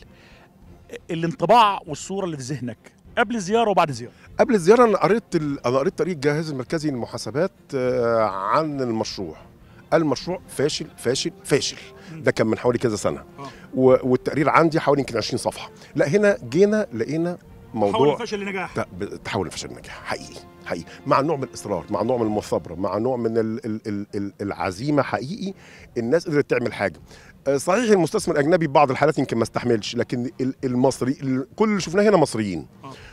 الانطباع والصوره اللي في ذهنك قبل الزياره وبعد الزياره قبل الزياره انا قريت ال... انا قريت طريق الجهاز المركزي للمحاسبات آه، عن المشروع المشروع فاشل فاشل فاشل ده كان من حوالي كذا سنه و... والتقرير عندي حوالي يمكن 20 صفحه لا هنا جينا لقينا موضوع حول الفشل لنجاح ت- ب- تحول الفشل لنجاح حقيقي حقيقي مع نوع من الاصرار مع نوع من المثابره مع نوع من ال ال ال ال العزيمه حقيقي الناس قدرت تعمل حاجه آه، صحيح المستثمر الاجنبي ببعض الحالات يمكن ما استحملش لكن ال- المصري ال- كل اللي شفناه هنا مصريين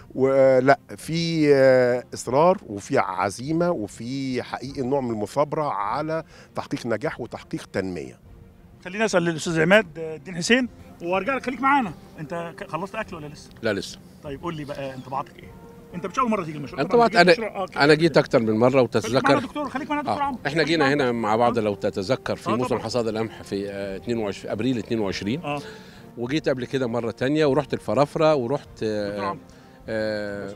ولا في آه، اصرار وفي عزيمه وفي حقيقي نوع من المثابره على تحقيق نجاح وتحقيق تنميه خليني اسال الاستاذ عماد الدين حسين وارجع لك خليك معانا انت ك- خلصت اكل ولا لسه لا لسه طيب قول لي بقى انطباعاتك ايه انت مش اول مره تيجي المشروع انت طبعا طبعاً انا تيجي المشروع- آه، كده. انا جيت اكتر من مره خليك معانا وتتذكر دكتور خليك معانا دكتور آه. عمرو احنا جينا هنا مع بعض لو تتذكر في آه، موسم طبعاً. حصاد القمح في آه، 22 في ابريل 22 اه وجيت قبل كده مره تانية ورحت الفرافره ورحت دكتور آه عمرو. آه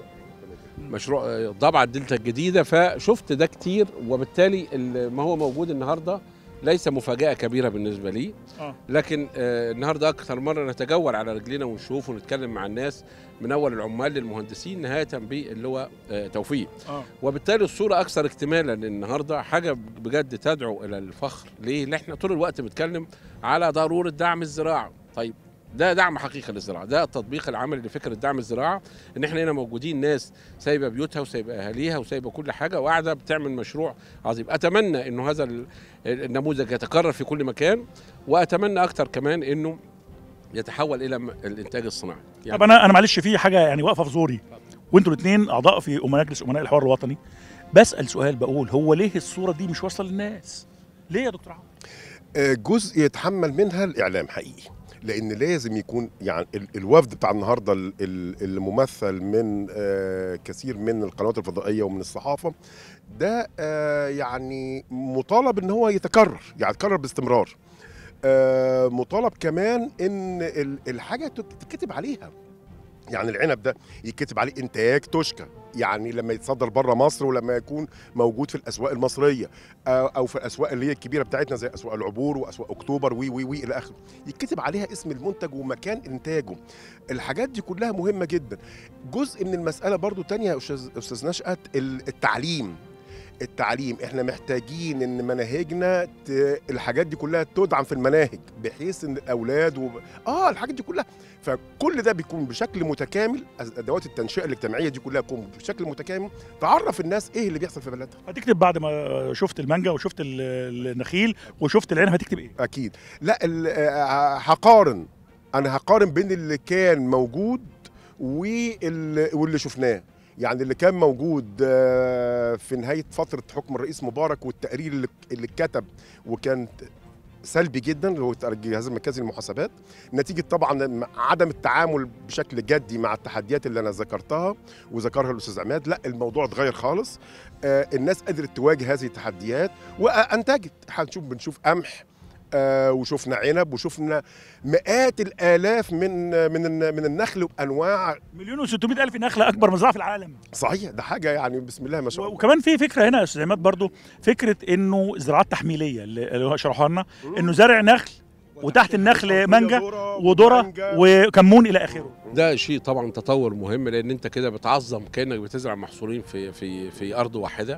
مشروع آه، ضبع الدلتا الجديده فشفت ده كتير وبالتالي ال- ما هو موجود النهارده ليس مفاجاه كبيره بالنسبه لي اه لكن آه، النهارده اكثر مره نتجول على رجلينا ونشوف ونتكلم مع الناس من اول العمال للمهندسين نهايه باللي هو آه، توفيق اه وبالتالي الصوره اكثر اكتمالا النهارده حاجه بجد تدعو الى الفخر ليه؟ لان احنا طول الوقت بنتكلم على ضروره دعم الزراعه طيب ده دعم حقيقي للزراعه ده التطبيق العملي لفكره دعم الزراعه ان احنا هنا موجودين ناس سايبه بيوتها وسايبه اهاليها وسايبه كل حاجه وقاعده بتعمل مشروع عظيم اتمنى انه هذا ال- النموذج يتكرر في كل مكان واتمنى اكتر كمان انه يتحول الى م- الانتاج الصناعي طب انا انا معلش في حاجه يعني واقفه في زوري وانتوا الاثنين اعضاء في مجلس امناء الحوار الوطني بسال سؤال بقول هو ليه الصوره دي مش واصله للناس؟ ليه يا دكتور عمرو؟ آه، جزء يتحمل منها الاعلام حقيقي لان لازم يكون يعني ال- الوفد بتاع النهارده ال- ال- الممثل من آه، كثير من القنوات الفضائيه ومن الصحافه ده آه، يعني مطالب ان هو يتكرر يعني يتكرر باستمرار آه، مطالب كمان ان ال- الحاجه تت- تتكتب عليها يعني العنب ده يتكتب عليه انتاج توشكا يعني لما يتصدر بره مصر ولما يكون موجود في الاسواق المصريه او أو في الاسواق اللي هي الكبيره بتاعتنا زي اسواق العبور واسواق اكتوبر وي وي وي الى اخره يتكتب عليها اسم المنتج ومكان انتاجه الحاجات دي كلها مهمه جدا جزء من المساله برضو تانية يا استاذ استاذ نشأت ال- التعليم التعليم احنا محتاجين ان مناهجنا ت... الحاجات دي كلها تدعم في المناهج بحيث ان الاولاد و... اه الحاجات دي كلها فكل ده بيكون بشكل متكامل ادوات التنشئه الاجتماعيه دي كلها تكون بشكل متكامل تعرف الناس ايه اللي بيحصل في بلدها هتكتب بعد ما شفت المانجا وشفت ال- النخيل وشفت العنب هتكتب ايه؟ اكيد لا ال- آه، هقارن انا هقارن بين اللي كان موجود واللي, واللي شفناه يعني اللي كان موجود آه، في نهايه فتره حكم الرئيس مبارك والتقرير اللي اللي اتكتب وكان سلبي جدا اللي هو الجهاز المركزي للمحاسبات نتيجه طبعا عدم التعامل بشكل جدي مع التحديات اللي انا ذكرتها وذكرها الاستاذ عماد لا الموضوع اتغير خالص آه، الناس قدرت تواجه هذه التحديات وانتجت هنشوف بنشوف قمح آه، وشفنا عنب وشفنا مئات الالاف من من من النخل وانواع مليون و600 الف نخله اكبر مزرعه في العالم صحيح ده حاجه يعني بسم الله ما شاء الله وكمان في فكره هنا يا استاذ عماد برضو فكره انه زراعات تحميليه اللي اللي هو شرحها لنا انه زرع نخل وتحت النخل مانجا وذره وكمون الى اخره ده شيء طبعا تطور مهم لان انت كده بتعظم كانك بتزرع محصولين في في في ارض واحده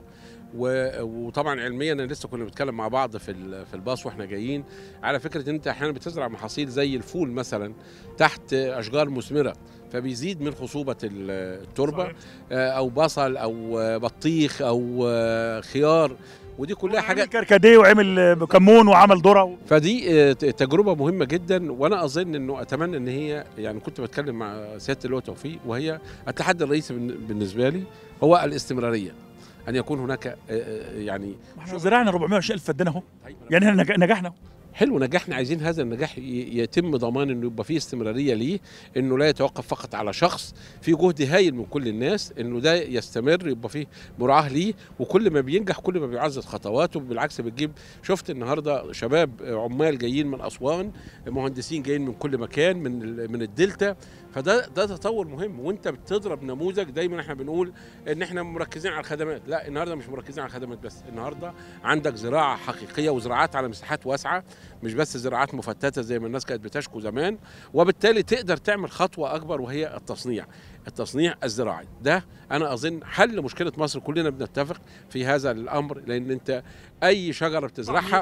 و- وطبعا علميا انا لسه كنا بنتكلم مع بعض في ال- في الباص واحنا جايين على فكره ان انت احيانا بتزرع محاصيل زي الفول مثلا تحت اشجار مثمره فبيزيد من خصوبه ال- التربه آه، او بصل او آه، بطيخ او آه، خيار ودي كلها حاجات كركديه وعمل آه، كمون وعمل ذره فدي آه، ت- تجربه مهمه جدا وانا اظن انه اتمنى ان هي يعني كنت بتكلم مع سياده اللواء توفيق وهي التحدي الرئيسي بالن- بالنسبه لي هو الاستمراريه ان يكون هناك آه، آه، يعني احنا زرعنا 420 الف فدان اهو يعني احنا نج- نجحنا حلو نجحنا عايزين هذا النجاح ي- يتم ضمان انه يبقى فيه استمراريه ليه انه لا يتوقف فقط على شخص في جهد هايل من كل الناس انه ده يستمر يبقى فيه مراعاه ليه وكل ما بينجح كل ما بيعزز خطواته بالعكس بتجيب شفت النهارده شباب عمال جايين من اسوان مهندسين جايين من كل مكان من ال- من الدلتا فده ده تطور مهم وانت بتضرب نموذج دايما احنا بنقول ان احنا مركزين على الخدمات لا النهارده مش مركزين على الخدمات بس النهارده عندك زراعه حقيقيه وزراعات على مساحات واسعه مش بس زراعات مفتته زي ما الناس كانت بتشكو زمان وبالتالي تقدر تعمل خطوه اكبر وهي التصنيع التصنيع الزراعي ده انا اظن حل مشكله مصر كلنا بنتفق في هذا الامر لان انت اي شجره بتزرعها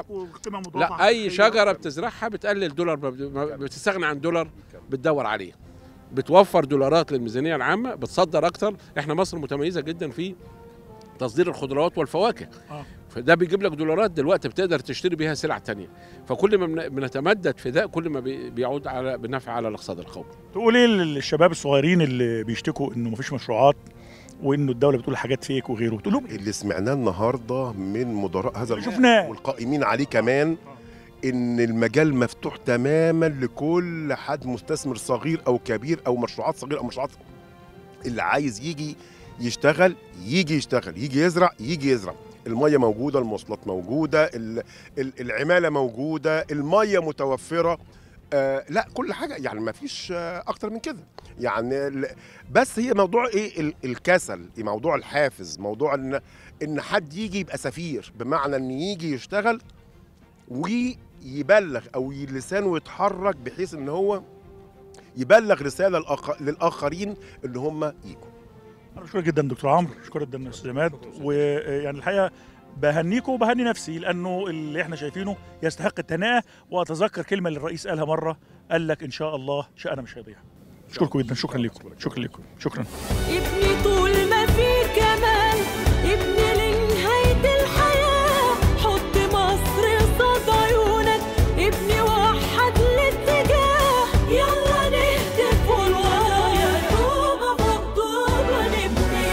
لا اي شجره بتزرعها بتقلل دولار ما بت- ما بتستغنى عن دولار بتدور عليه بتوفر دولارات للميزانيه العامه بتصدر اكتر احنا مصر متميزه جدا في تصدير الخضروات والفواكه آه. فده بيجيب لك دولارات دلوقتي بتقدر تشتري بيها سلع تانية فكل ما بن- بنتمدد في ده كل ما بي- بيعود على بالنفع على الاقتصاد القومي تقول ايه للشباب الصغيرين اللي بيشتكوا انه مفيش مشروعات وانه الدوله بتقول حاجات فيك وغيره تقول لهم اللي سمعناه النهارده من مدراء هذا اللي شفناه. والقائمين عليه كمان ان المجال مفتوح تماما لكل حد مستثمر صغير او كبير او مشروعات صغيره او مشروعات اللي عايز يجي يشتغل يجي يشتغل يجي يزرع يجي يزرع الميه موجوده المواصلات موجوده ال- ال- العماله موجوده الميه متوفره آه لا كل حاجه يعني ما فيش آه اكتر من كده يعني ال- بس هي موضوع ايه ال- الكسل موضوع الحافز موضوع ان ان حد يجي يبقى سفير بمعنى ان يجي يشتغل ويبلغ او ي- لسانه يتحرك بحيث ان هو يبلغ رساله الأخ... للاخرين ان هم يجوا انا بشكرك جدا دكتور عمرو بشكرك جدا استاذ عماد ويعني الحقيقه بهنيكم وبهني نفسي لانه اللي احنا شايفينه يستحق التهنئه واتذكر كلمه اللي الرئيس قالها مره قال لك ان شاء الله شأننا مش هيضيع اشكركم جدا شكرا لكم شكرا لكم شكرا ابني طول ما في كمال ابني لنهاية الحياة حط مصر قصاد عيونك ابني وحد الاتجاه يلا نهتف والورايا طوبة فوق طوبة نبني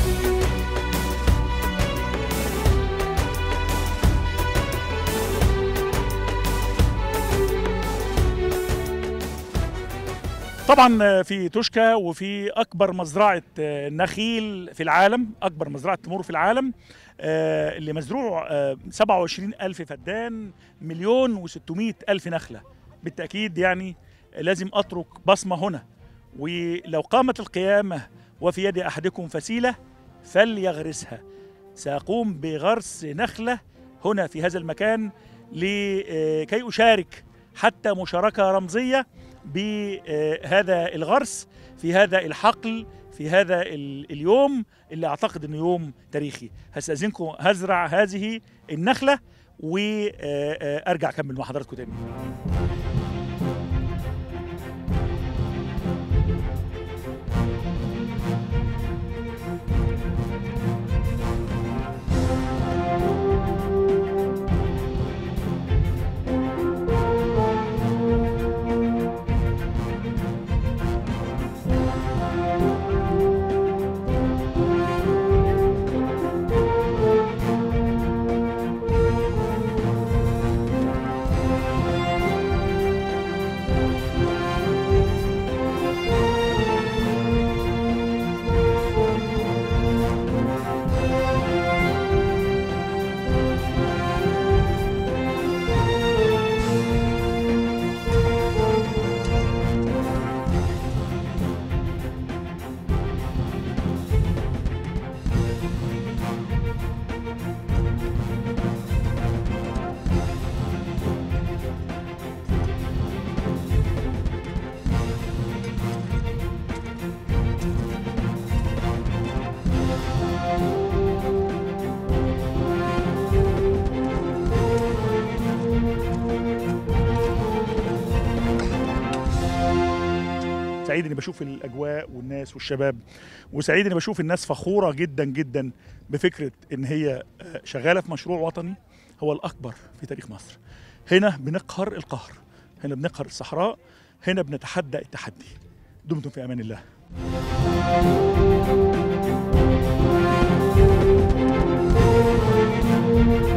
طبعا في توشكا وفي اكبر مزرعه نخيل في العالم اكبر مزرعه تمور في العالم آه، اللي مزروع آه، 27 الف فدان مليون و600 الف نخله بالتاكيد يعني لازم اترك بصمه هنا ولو قامت القيامه وفي يد احدكم فسيله فليغرسها ساقوم بغرس نخله هنا في هذا المكان لكي اشارك حتى مشاركه رمزيه بهذا الغرس في هذا الحقل في هذا ال- اليوم اللي اعتقد انه يوم تاريخي هستاذنكم هزرع هذه النخله وارجع اكمل مع حضراتكم تاني سعيد اني بشوف الاجواء والناس والشباب وسعيد اني بشوف الناس فخوره جدا جدا بفكره ان هي آه، شغاله في مشروع وطني هو الاكبر في تاريخ مصر هنا بنقهر القهر هنا بنقهر الصحراء هنا بنتحدى التحدي دمتم في امان الله